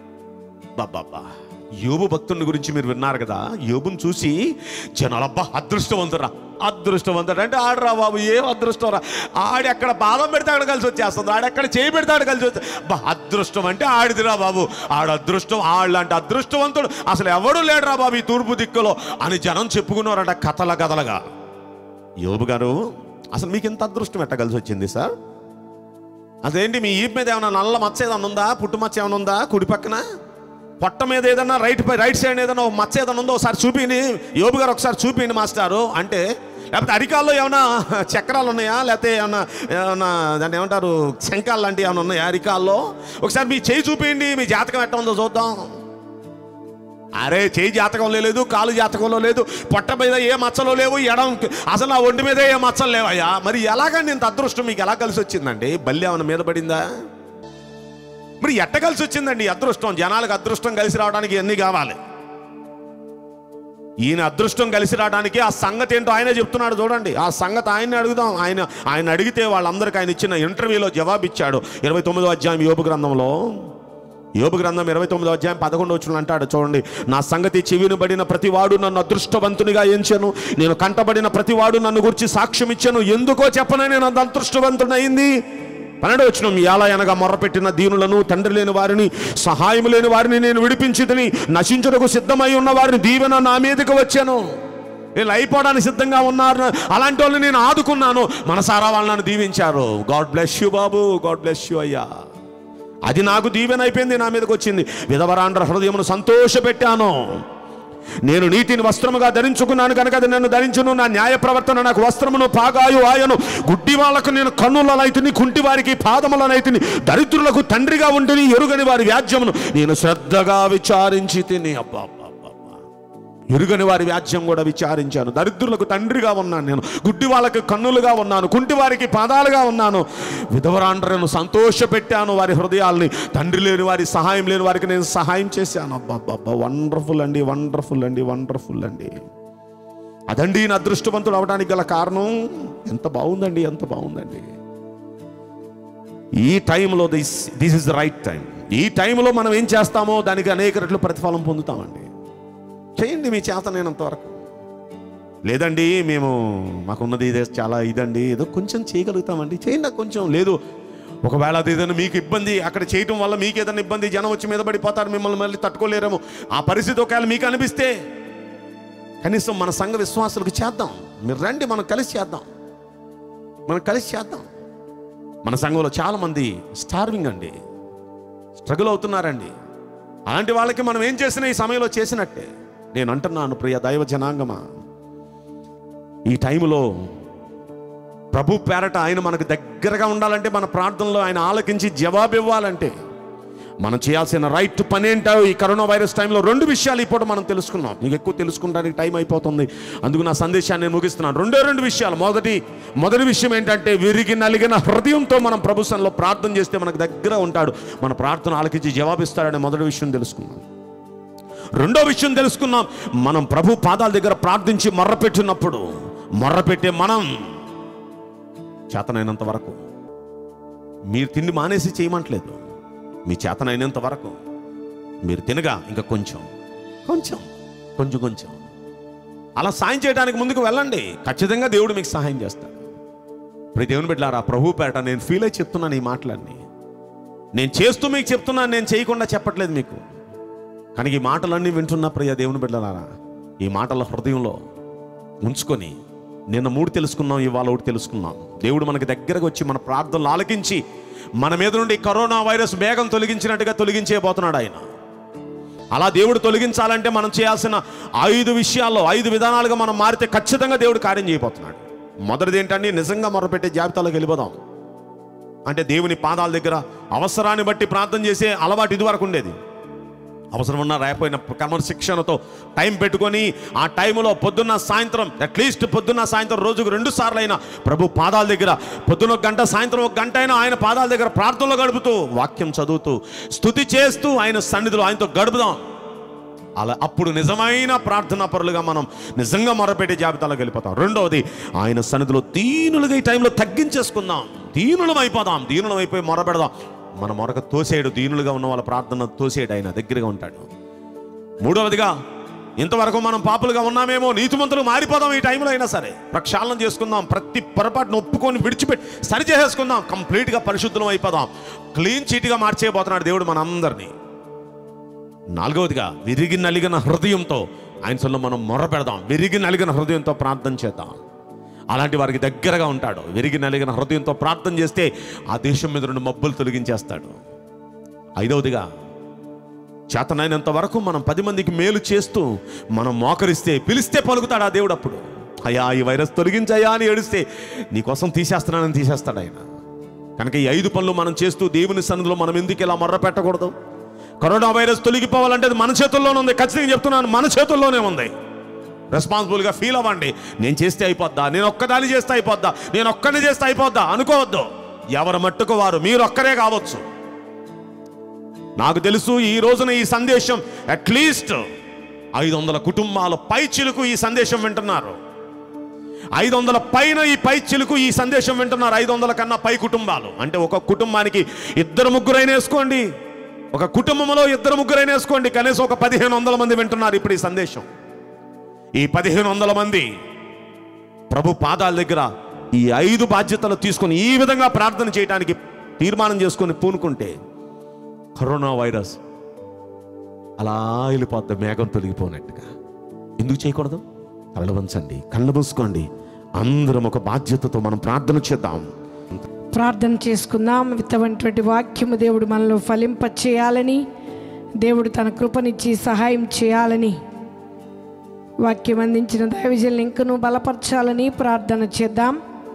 బాబా యోబు భక్తుని గురించి మీరు విన్నారు కదా యోబుని చూసి జనాలబ్బా అదృష్టవంతురా అదృష్టవంతుడు అంటే ఆడరా బాబు ఏం అదృష్టం రా ఆడెక్కడ బాదం పెడితే అక్కడ కలిసి వచ్చేస్తుంది ఆడెక్కడ చేయి పెడితే ఆడ కలిసి వచ్చే బా అదృష్టం అంటే ఆడిదిరా బాబు ఆడ అదృష్టం ఆళ్ళంటే అదృష్టవంతుడు అసలు ఎవడు లేడురా బాబు ఈ తూర్పు దిక్కులో అని జనం చెప్పుకున్నారంట కథల కథలుగా యోబు గారు అసలు మీకు ఇంత అదృష్టం ఎట్ట కలిసి వచ్చింది సార్ అదేంటి మీ ఈప్ మీద ఏమైనా నల్ల మచ్చ ఏదైనా ఉందా పుట్టు మచ్చ ఏమైనా ఉందా కుడి పక్కన పొట్ట మీద ఏదైనా రైట్ పై రైట్ సైడ్ ఏదైనా ఒక మచ్చ ఏదైనా ఉందో ఒకసారి చూపిని యోబు గారు ఒకసారి చూపిండి మాస్టారు అంటే లేకపోతే అరికాల్లో ఏమైనా చక్రాలు ఉన్నాయా లేకపోతే ఏమైనా ఏమైనా దాన్ని ఏమంటారు శంఖాలు లాంటివి ఏమైనా ఉన్నాయా అరికాల్లో ఒకసారి మీ చేయి చూపిండి మీ జాతకం ఎట్ట ఉందో చూద్దాం అరే చేయి జాతకంలో లేదు కాలు జాతకంలో లేదు పొట్ట మీద ఏ మచ్చలు లేవు ఎడం అసలు నా ఒంటి మీద ఏ మచ్చలు లేవయ్యా మరి ఎలాగండి ఇంత అదృష్టం మీకు ఎలా కలిసి వచ్చిందండి బల్లి ఏమైనా మీద పడిందా మరి ఎట్ట కలిసి వచ్చిందండి ఈ అదృష్టం జనాలకు అదృష్టం కలిసి రావడానికి ఎన్ని కావాలి ఈయన అదృష్టం కలిసి రావడానికి ఆ సంగతి ఏంటో ఆయనే చెప్తున్నాడు చూడండి ఆ సంగతి ఆయన్ని అడుగుదాం ఆయన ఆయన అడిగితే వాళ్ళందరికీ ఆయన ఇచ్చిన ఇంటర్వ్యూలో జవాబిచ్చాడు ఇరవై తొమ్మిదో అధ్యాయం యోబు గ్రంథంలో యోబు గ్రంథం ఇరవై తొమ్మిదో అధ్యాయం పదకొండు వచ్చిన అంటాడు చూడండి నా సంగతి చెవిని పడిన ప్రతివాడు నన్ను అదృష్టవంతునిగా ఎంచాను నేను కంటబడిన ప్రతివాడు నన్ను గురించి సాక్ష్యం ఇచ్చాను ఎందుకో చెప్పనని నేను అంత అదృష్టవంతుడైంది పన్నెండు వచ్చిన ఎలా అనగా మొర్రపెట్టిన దీనులను తండ్రి లేని వారిని సహాయం లేని వారిని నేను విడిపించితిని నశించుటకు సిద్ధమై ఉన్న వారిని దీవెన నా మీదకి వచ్చాను వీళ్ళు అయిపోవడానికి సిద్ధంగా ఉన్నారు అలాంటి వాళ్ళని నేను ఆదుకున్నాను మనసారా వాళ్ళు నన్ను దీవించారు గాడ్ బ్లెస్ యూ బాబు గాడ్ బ్లెస్ యూ అయ్యా అది నాకు దీవెన అయిపోయింది నా మీదకి వచ్చింది విధవరాండ్ర హృదయమును సంతోషపెట్టాను నేను నీతిని వస్త్రముగా ధరించుకున్నాను కనుక అది నన్ను ధరించును నా న్యాయ ప్రవర్తన నాకు వస్త్రమును పాగాయు ఆయను గుడ్డి వాళ్ళకు నేను కన్నులనైతిని కుంటి వారికి పాదములనైతిని దరిద్రులకు తండ్రిగా ఉంటిని ఎరుగని వారి వ్యాజ్యమును నేను శ్రద్ధగా విచారించి తిని అబ్బా అబ్బా, అబ్బా, అబ్బా. ఎరుగని వారి వ్యాజ్యం కూడా విచారించాను దరిద్రులకు తండ్రిగా ఉన్నాను నేను గుడ్డి వాళ్ళకి కన్నులుగా ఉన్నాను కుంటి వారికి పాదాలుగా ఉన్నాను విధవరాండ్రను సంతోషపెట్టాను వారి హృదయాల్ని తండ్రి లేని వారి సహాయం లేని వారికి నేను సహాయం చేశాను అబ్బా వండర్ఫుల్ అండి వండర్ఫుల్ అండి వండర్ఫుల్ అండి అదండి నా అదృష్టవంతుడు అవడానికి గల కారణం ఎంత బాగుందండి ఎంత బాగుందండి ఈ టైంలో this this is the right time ఈ టైంలో మనం ఏం చేస్తామో దానికి అనేక రెట్లు ప్రతిఫలం పొందుతామండి చేయండి మీ చేతనైనంత వరకు లేదండి మేము మాకున్నది ఇదే చాలా ఇదండి ఏదో కొంచెం చేయగలుగుతామండి చేయండి నాకు కొంచెం లేదు ఒకవేళ అది ఏదైనా మీకు ఇబ్బంది అక్కడ చేయటం వల్ల మీకు ఏదైనా ఇబ్బంది జనం వచ్చి మీద పడిపోతారు మిమ్మల్ని మళ్ళీ తట్టుకోలేరేమో ఆ పరిస్థితి ఒకవేళ మీకు అనిపిస్తే కనీసం మన సంఘ విశ్వాసులకు చేద్దాం మీరు రండి మనం కలిసి చేద్దాం మనం కలిసి చేద్దాం మన సంఘంలో చాలా మంది స్టార్వింగ్ అండి స్ట్రగుల్ అవుతున్నారండి అలాంటి వాళ్ళకి మనం ఏం చేసినా ఈ సమయంలో చేసినట్టే నేను అంటున్నాను ప్రియ దైవ జనాంగమా ఈ టైంలో ప్రభు పేరట ఆయన మనకు దగ్గరగా ఉండాలంటే మన ప్రార్థనలో ఆయన ఆలకించి జవాబు ఇవ్వాలంటే మనం చేయాల్సిన రైట్ పని ఏంటో ఈ కరోనా వైరస్ టైంలో రెండు విషయాలు ఇప్పుడు మనం తెలుసుకున్నాం నీకు ఎక్కువ తెలుసుకుంటానికి టైం అయిపోతుంది అందుకు నా సందేశాన్ని నేను ముగిస్తున్నాను రెండే రెండు విషయాలు మొదటి మొదటి విషయం ఏంటంటే విరిగి నలిగిన హృదయంతో మనం ప్రభుత్వంలో ప్రార్థన చేస్తే మనకు దగ్గర ఉంటాడు మన ప్రార్థన ఆలకించి జవాబిస్తాడనే మొదటి విషయం తెలుసుకున్నాం రెండో విషయం తెలుసుకున్నాం మనం ప్రభు పాదాల దగ్గర ప్రార్థించి మొర్రపెట్టినప్పుడు మొర్రపెట్టే మనం చేతనైనంత వరకు మీరు తిండి మానేసి చేయమంటలేదు మీ చేతనైనంత వరకు మీరు తినగా ఇంకా కొంచెం కొంచెం కొంచెం కొంచెం అలా సాయం చేయడానికి ముందుకు వెళ్ళండి ఖచ్చితంగా దేవుడు మీకు సహాయం చేస్తాడు ఇప్పుడు దేవుని బిడ్డారా ప్రభు పేట నేను ఫీల్ అయి చెప్తున్నాను ఈ మాటలన్నీ నేను చేస్తూ మీకు చెప్తున్నాను నేను చేయకుండా చెప్పట్లేదు మీకు కానీ ఈ మాటలన్నీ వింటున్న ప్రియ దేవుని బిడ్డలారా ఈ మాటల హృదయంలో ఉంచుకొని నిన్న మూడు తెలుసుకున్నాం ఇవాళ ఒకటి తెలుసుకున్నాం దేవుడు మనకి దగ్గరకు వచ్చి మన ప్రార్థనలు ఆలకించి మన మీద నుండి కరోనా వైరస్ వేగం తొలగించినట్టుగా తొలగించేయబోతున్నాడు ఆయన అలా దేవుడు తొలగించాలంటే మనం చేయాల్సిన ఐదు విషయాల్లో ఐదు విధానాలుగా మనం మారితే ఖచ్చితంగా దేవుడు కార్యం చేయబోతున్నాడు మొదటిది ఏంటంటే నిజంగా మొరపెట్టే జాబితాలోకి వెళ్ళిపోదాం అంటే దేవుని పాదాల దగ్గర అవసరాన్ని బట్టి ప్రార్థన చేసే అలవాటు ఇదివరకు ఉండేది అవసరం ఉన్నా రాయపోయిన క్రమశిక్షణతో టైం పెట్టుకొని ఆ టైంలో పొద్దున్న సాయంత్రం అట్లీస్ట్ పొద్దున్న సాయంత్రం రోజుకు రెండు సార్లు అయినా ప్రభు పాదాల దగ్గర పొద్దున్న ఒక గంట సాయంత్రం ఒక గంట అయినా ఆయన పాదాల దగ్గర ప్రార్థనలో గడుపుతూ వాక్యం చదువుతూ స్తుతి చేస్తూ ఆయన సన్నిధిలో ఆయనతో గడుపుదాం అలా అప్పుడు నిజమైన ప్రార్థనా పరులుగా మనం నిజంగా మొరపెట్టే జాబితాలోకి వెళ్ళిపోతాం రెండవది ఆయన సన్నిధిలో దీనులుగా ఈ టైంలో తగ్గించేసుకుందాం దీనులం అయిపోదాం దీనులం అయిపోయి మొరపెడదాం మన మొరక తోసేయడు దీనులుగా ఉన్న వాళ్ళ ప్రార్థన తోసేయడు ఆయన దగ్గరగా ఉంటాడు మూడవదిగా ఇంతవరకు మనం పాపులుగా ఉన్నామేమో నీతిమంతులు మారిపోదాం ఈ టైంలో అయినా సరే ప్రక్షాళన చేసుకుందాం ప్రతి పొరపాటును ఒప్పుకొని విడిచిపెట్టి సరి చేసేసుకుందాం కంప్లీట్గా పరిశుద్ధం అయిపోదాం క్లీన్ చీట్గా మార్చేయబోతున్నాడు దేవుడు మనందరినీ నాలుగవదిగా విరిగి నలిగిన హృదయంతో ఆయన సొల్లో మనం మొర్ర పెడదాం విరిగి నలిగిన హృదయంతో ప్రార్థన చేద్దాం అలాంటి వారికి దగ్గరగా ఉంటాడు విరిగి నలిగిన హృదయంతో ప్రార్థన చేస్తే ఆ దేశం మీద రెండు మబ్బులు తొలగించేస్తాడు ఐదవదిగా చేతనైనంత వరకు మనం పది మందికి మేలు చేస్తూ మనం మోకరిస్తే పిలిస్తే పలుకుతాడు ఆ దేవుడు అప్పుడు అయ్యా ఈ వైరస్ తొలగించయ్యా అని ఏడిస్తే నీకోసం తీసేస్తున్నానని తీసేస్తాడు ఆయన కనుక ఈ ఐదు పనులు మనం చేస్తూ దేవుని సన్నిధిలో మనం ఎందుకు ఇలా మొర్ర పెట్టకూడదు కరోనా వైరస్ తొలగిపోవాలంటే అది మన చేతుల్లోనే ఉంది ఖచ్చితంగా చెప్తున్నాను మన చేతుల్లోనే ఉంది రెస్పాన్సిబుల్గా ఫీల్ అవ్వండి నేను చేస్తే అయిపోద్దా నేను ఒక్కదాని చేస్తే అయిపోద్దా నేను ఒక్కడిని చేస్తే అయిపోద్దా అనుకోవద్దు ఎవరి మట్టుకు వారు మీరు ఒక్కరే కావచ్చు నాకు తెలుసు ఈ రోజున ఈ సందేశం అట్లీస్ట్ ఐదు వందల కుటుంబాల పై చిలుకు ఈ సందేశం వింటున్నారు ఐదు వందల పైన ఈ పై చిలుకు ఈ సందేశం వింటున్నారు ఐదు వందల కన్నా పై కుటుంబాలు అంటే ఒక కుటుంబానికి ఇద్దరు ముగ్గురైనా వేసుకోండి ఒక కుటుంబంలో ఇద్దరు ముగ్గురైనా వేసుకోండి కనీసం ఒక పదిహేను వందల మంది వింటున్నారు ఇప్పుడు ఈ సందేశం ఈ పదిహేను వందల మంది ప్రభు పాదాల దగ్గర ఈ ఐదు బాధ్యతలు తీసుకొని ఈ విధంగా ప్రార్థన చేయడానికి తీర్మానం చేసుకొని పూనుకుంటే కరోనా వైరస్ అలా వెళ్ళిపోద్ది మేఘం తొలగిపోయినట్టుగా ఎందుకు చేయకూడదు కళ్ళు వంచండి కళ్ళు మూసుకోండి అందరం ఒక బాధ్యతతో మనం ప్రార్థన చేద్దాం ప్రార్థన చేసుకుందాం విత్తవంటి వాక్యము దేవుడు మనలో ఫలింప చేయాలని దేవుడు తన కృపనిచ్చి సహాయం చేయాలని వాక్యం అందించిన దైవజల్ని ఇంకను బలపరచాలని ప్రార్థన చేద్దాం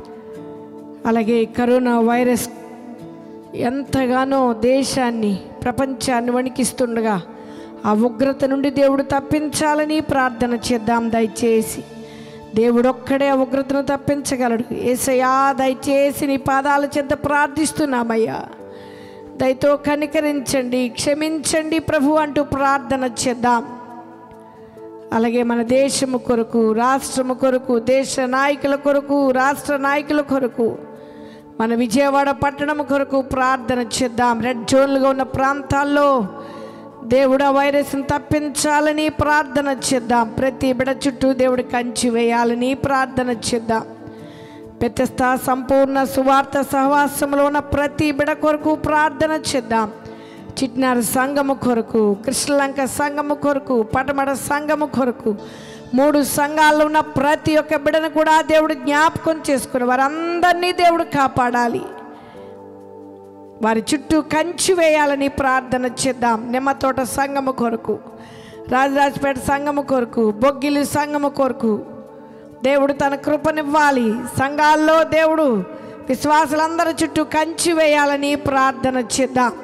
అలాగే కరోనా వైరస్ ఎంతగానో దేశాన్ని ప్రపంచాన్ని వణికిస్తుండగా ఆ ఉగ్రత నుండి దేవుడు తప్పించాలని ప్రార్థన చేద్దాం దయచేసి దేవుడు ఒక్కడే ఆ ఉగ్రతను తప్పించగలడు ఏసయ్యా దయచేసి నీ పాదాల చెంత ప్రార్థిస్తున్నామయ్యా దయతో కనికరించండి క్షమించండి ప్రభు అంటూ ప్రార్థన చేద్దాం అలాగే మన దేశము కొరకు రాష్ట్రము కొరకు దేశ నాయకుల కొరకు రాష్ట్ర నాయకుల కొరకు మన విజయవాడ పట్టణం కొరకు ప్రార్థన చేద్దాం రెడ్ జోన్లుగా ఉన్న ప్రాంతాల్లో దేవుడు ఆ వైరస్ను తప్పించాలని ప్రార్థన చేద్దాం ప్రతి బిడ చుట్టూ దేవుడు కంచి వేయాలని ప్రార్థన చేద్దాం పెద్దస్థ సంపూర్ణ సువార్త సహవాసంలో ఉన్న ప్రతి బిడ కొరకు ప్రార్థన చేద్దాం చిట్నారు సంఘము కొరకు కృష్ణలంక సంఘము కొరకు పటమడ సంఘము కొరకు మూడు సంఘాల్లో ఉన్న ప్రతి ఒక్క బిడను కూడా దేవుడు జ్ఞాపకం చేసుకుని వారందరినీ దేవుడు కాపాడాలి వారి చుట్టూ కంచి వేయాలని ప్రార్థన చేద్దాం నిమ్మతోట సంఘము కొరకు రాజరాజపేట సంఘము కొరకు బొగ్గిలి సంఘము కొరకు దేవుడు తన కృపనివ్వాలి సంఘాల్లో దేవుడు విశ్వాసులందరి చుట్టూ కంచి వేయాలని ప్రార్థన చేద్దాం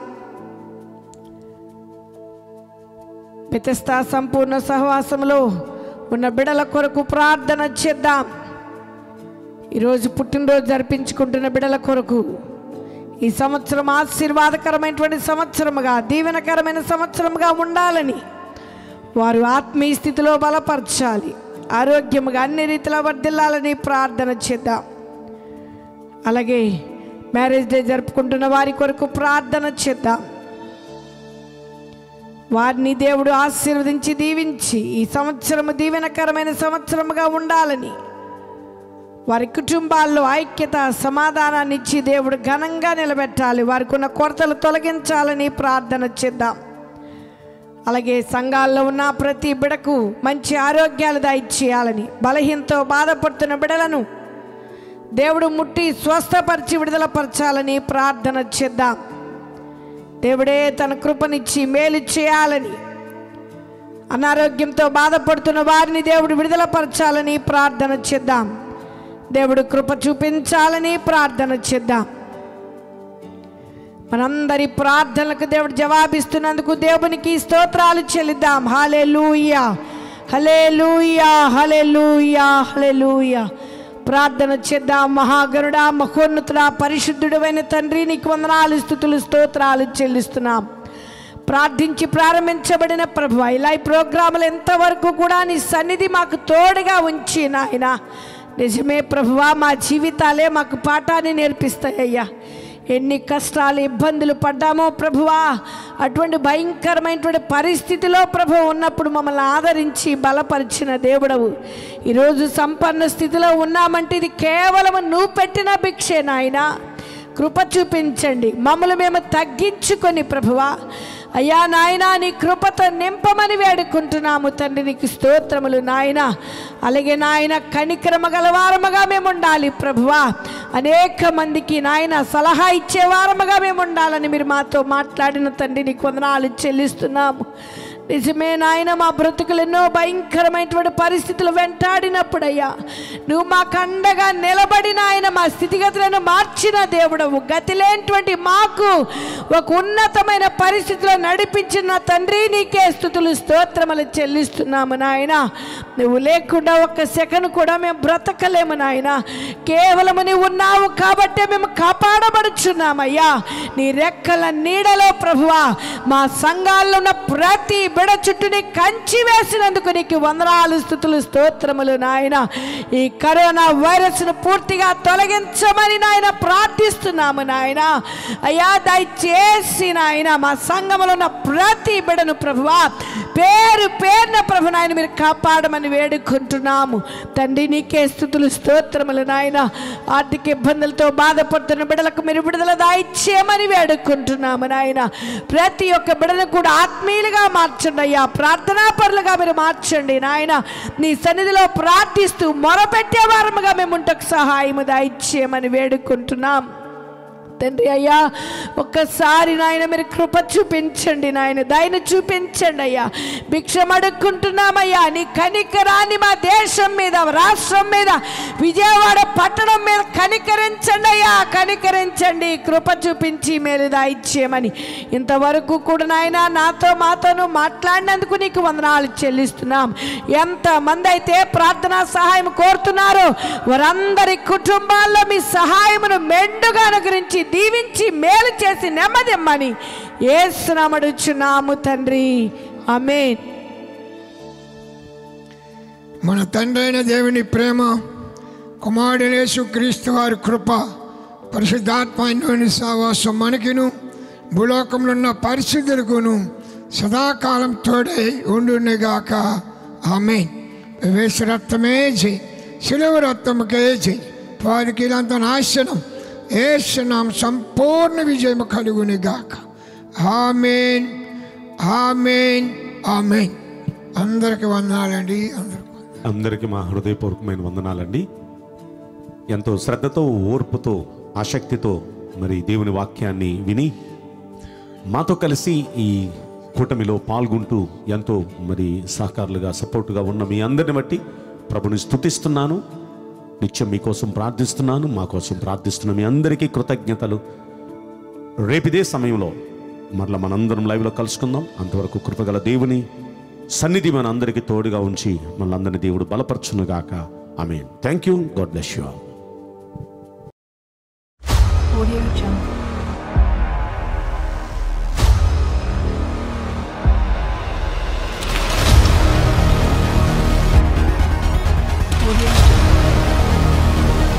పితస్థ సంపూర్ణ సహవాసంలో ఉన్న బిడల కొరకు ప్రార్థన చేద్దాం ఈరోజు పుట్టినరోజు జరిపించుకుంటున్న బిడల కొరకు ఈ సంవత్సరం ఆశీర్వాదకరమైనటువంటి సంవత్సరముగా దీవెనకరమైన సంవత్సరముగా ఉండాలని వారు ఆత్మీయ స్థితిలో బలపరచాలి ఆరోగ్యముగా అన్ని రీతిలో వర్ధిల్లాలని ప్రార్థన చేద్దాం అలాగే మ్యారేజ్ డే జరుపుకుంటున్న వారి కొరకు ప్రార్థన చేద్దాం వారిని దేవుడు ఆశీర్వదించి దీవించి ఈ సంవత్సరము దీవెనకరమైన సంవత్సరముగా ఉండాలని వారి కుటుంబాల్లో ఐక్యత సమాధానాన్ని ఇచ్చి దేవుడు ఘనంగా నిలబెట్టాలి వారికి ఉన్న కొరతలు తొలగించాలని ప్రార్థన చేద్దాం అలాగే సంఘాల్లో ఉన్న ప్రతి బిడకు మంచి ఆరోగ్యాలు దయచేయాలని బలహీనతో బాధపడుతున్న బిడలను దేవుడు ముట్టి స్వస్థపరిచి విడుదలపరచాలని ప్రార్థన చేద్దాం దేవుడే తన కృపనిచ్చి మేలు చేయాలని అనారోగ్యంతో బాధపడుతున్న వారిని దేవుడు విడుదలపరచాలని ప్రార్థన చేద్దాం దేవుడు కృప చూపించాలని ప్రార్థన చేద్దాం మనందరి ప్రార్థనలకు దేవుడు జవాబిస్తున్నందుకు దేవునికి స్తోత్రాలు చెల్లిద్దాం హలే లూయా హలే లూయా హలే లూయా హలే లూయా ప్రార్థన చేద్దాం మహాగరుడా మహోన్నతుడా పరిశుద్ధుడైన తండ్రి నీకు వందనాలు స్థుతులు స్తోత్రాలు చెల్లిస్తున్నాం ప్రార్థించి ప్రారంభించబడిన ప్రభు ఇలా ఈ ప్రోగ్రాములు ఎంతవరకు కూడా నీ సన్నిధి మాకు తోడుగా ఉంచి నాయన నిజమే ప్రభువా మా జీవితాలే మాకు పాఠాన్ని నేర్పిస్తాయ్యా ఎన్ని కష్టాలు ఇబ్బందులు పడ్డామో ప్రభువా అటువంటి భయంకరమైనటువంటి పరిస్థితిలో ప్రభు ఉన్నప్పుడు మమ్మల్ని ఆదరించి బలపరిచిన దేవుడవు ఈరోజు సంపన్న స్థితిలో ఉన్నామంటే ఇది కేవలం నువ్వు పెట్టిన భిక్షే నాయనా కృప చూపించండి మమ్మల్ని మేము తగ్గించుకొని ప్రభువా అయ్యా నాయనా నీ కృపతో నింపమని వేడుకుంటున్నాము తండ్రి నీకు స్తోత్రములు నాయన అలాగే నాయన కనిక్రమ గలవారముగా మేము ఉండాలి ప్రభువా అనేక మందికి నాయన సలహా ఇచ్చే వారముగా మేము ఉండాలని మీరు మాతో మాట్లాడిన తండ్రి నీకు వందనాలు చెల్లిస్తున్నాము నిజమే నాయన మా బ్రతుకులు ఎన్నో భయంకరమైనటువంటి పరిస్థితులు వెంటాడినప్పుడయ్యా నువ్వు మాకు అండగా నిలబడి నాయన మా స్థితిగతులను మార్చిన దేవుడవు గతి లేనటువంటి మాకు ఒక ఉన్నతమైన పరిస్థితిలో నడిపించిన తండ్రి నీకే స్థుతులు స్తోత్రములు చెల్లిస్తున్నాము నాయన నువ్వు లేకుండా ఒక్క సెకండ్ కూడా మేము బ్రతకలేము నాయన కేవలము నీవు ఉన్నావు కాబట్టే మేము కాపాడబడుచున్నామయ్యా నీ రెక్కల నీడలో ప్రభువా మా సంఘాల్లో ఉన్న ప్రతి బిడ చుట్టూని కంచి వేసినందుకు నీకు వందనాలు స్థుతులు స్తోత్రములు నాయన ఈ కరోనా వైరస్ను పూర్తిగా తొలగించమని నాయన ప్రార్థిస్తున్నాము నాయన అయ్యా దయచేసి నాయన మా సంఘములో ఉన్న ప్రతి బిడను ప్రభువా పేరు పేరున ప్రభు నాయన మీరు కాపాడమని వేడుకుంటున్నాము తండ్రి నీకే స్థుతులు స్తోత్రములు నాయన ఆర్థిక ఇబ్బందులతో బాధపడుతున్న బిడలకు మీరు విడుదల దాయిచ్చేయమని వేడుకుంటున్నాము నాయన ప్రతి ఒక్క బిడను కూడా ఆత్మీయులుగా మార్చండి అయ్యా ప్రార్థనా పరులుగా మీరు మార్చండి నాయన నీ సన్నిధిలో ప్రార్థిస్తూ మొరపెట్టే వారముగా మేము ఉంటకు సహాయము దాయిచ్చేయమని వేడుకుంటున్నాం తండ్రి అయ్యా ఒక్కసారి నాయన మీరు కృప చూపించండి నాయన దయన చూపించండి అయ్యా భిక్షం అడుక్కుంటున్నామయ్యా నీ కనికరాన్ని మా దేశం మీద రాష్ట్రం మీద విజయవాడ పట్టణం మీద కనికరించండి అయ్యా కనికరించండి కృప చూపించి మేలు దాయిచ్చేయమని ఇంతవరకు కూడా నాయన నాతో మాతోను మాట్లాడినందుకు నీకు వందనాలు చెల్లిస్తున్నాం ఎంతమంది అయితే ప్రార్థనా సహాయం కోరుతున్నారో వారందరి కుటుంబాల్లో మీ సహాయమును మెండుగా అనుగ్రహించి దీవించి మేలు చేసి నెమ్మదిమ్మని ఏసునామడుచున్నాము తండ్రి ఆమేన్ మన తండ్రి అయిన దేవుని ప్రేమ కుమారుడేసు క్రీస్తు వారి కృప పరిశుద్ధాత్మైన సావాసం మనకిను భూలోకంలో ఉన్న పరిస్థితులకును సదాకాలం తోడై ఉండునిగాక ఆమె వేసు రక్తమే చేయి శిలువ రక్తముకే చేయి వారికి ఇలాంత నాశనం ఏసునాం సంపూర్ణ విజయం కలుగునిగాక ఆమెన్ ఆమెన్ ఆమెన్ అందరికి వందాలండి అందరికి అందరికీ మా హృదయపూర్వకమైన వందనాలండి ఎంతో శ్రద్ధతో ఓర్పుతో ఆసక్తితో మరి దేవుని వాక్యాన్ని విని మాతో కలిసి ఈ కూటమిలో పాల్గొంటూ ఎంతో మరి సహకారులుగా సపోర్టుగా ఉన్న మీ అందరిని బట్టి ప్రభుని స్తుతిస్తున్నాను నిత్యం మీకోసం ప్రార్థిస్తున్నాను మా కోసం ప్రార్థిస్తున్న మీ అందరికీ కృతజ్ఞతలు రేపిదే సమయంలో మరలా మనందరం లైవ్లో కలుసుకుందాం అంతవరకు కృపగల దేవుని సన్నిధి మన అందరికీ తోడుగా ఉంచి మనందరినీ దేవుడు బలపరచునుగాక ఆమె thank you God bless you all Audio Jungle. Audio Jungle.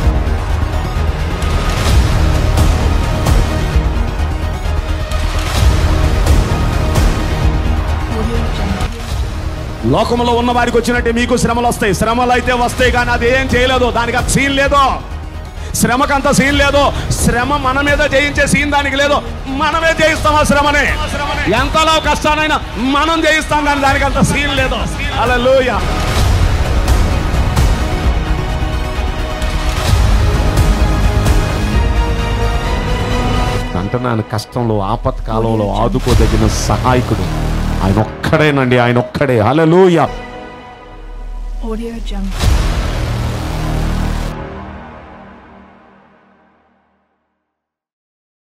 Audio Jungle. లోకంలో ఉన్న వారికి వచ్చినట్టే మీకు శ్రమలు వస్తాయి శ్రమలు అయితే వస్తాయి కానీ అది ఏం చేయలేదు దానికి అంత సీన్ లేదు శ్రమకంత సీన్ లేదు శ్రమ మన మీద జయించే సీన్ దానికి లేదు మనమే జయిస్తాం ఆ శ్రమని ఎంతలో కష్టానైనా మనం జయిస్తాం కానీ దానికి అంత సీన్ లేదు అలా అంటున్నాను కష్టంలో ఆపత్కాలంలో ఆదుకోదగిన సహాయకుడు ఆయన ఒక్కడేనండి ఆయన ఒక్కడే హల్లెలూయా Audio Jungle.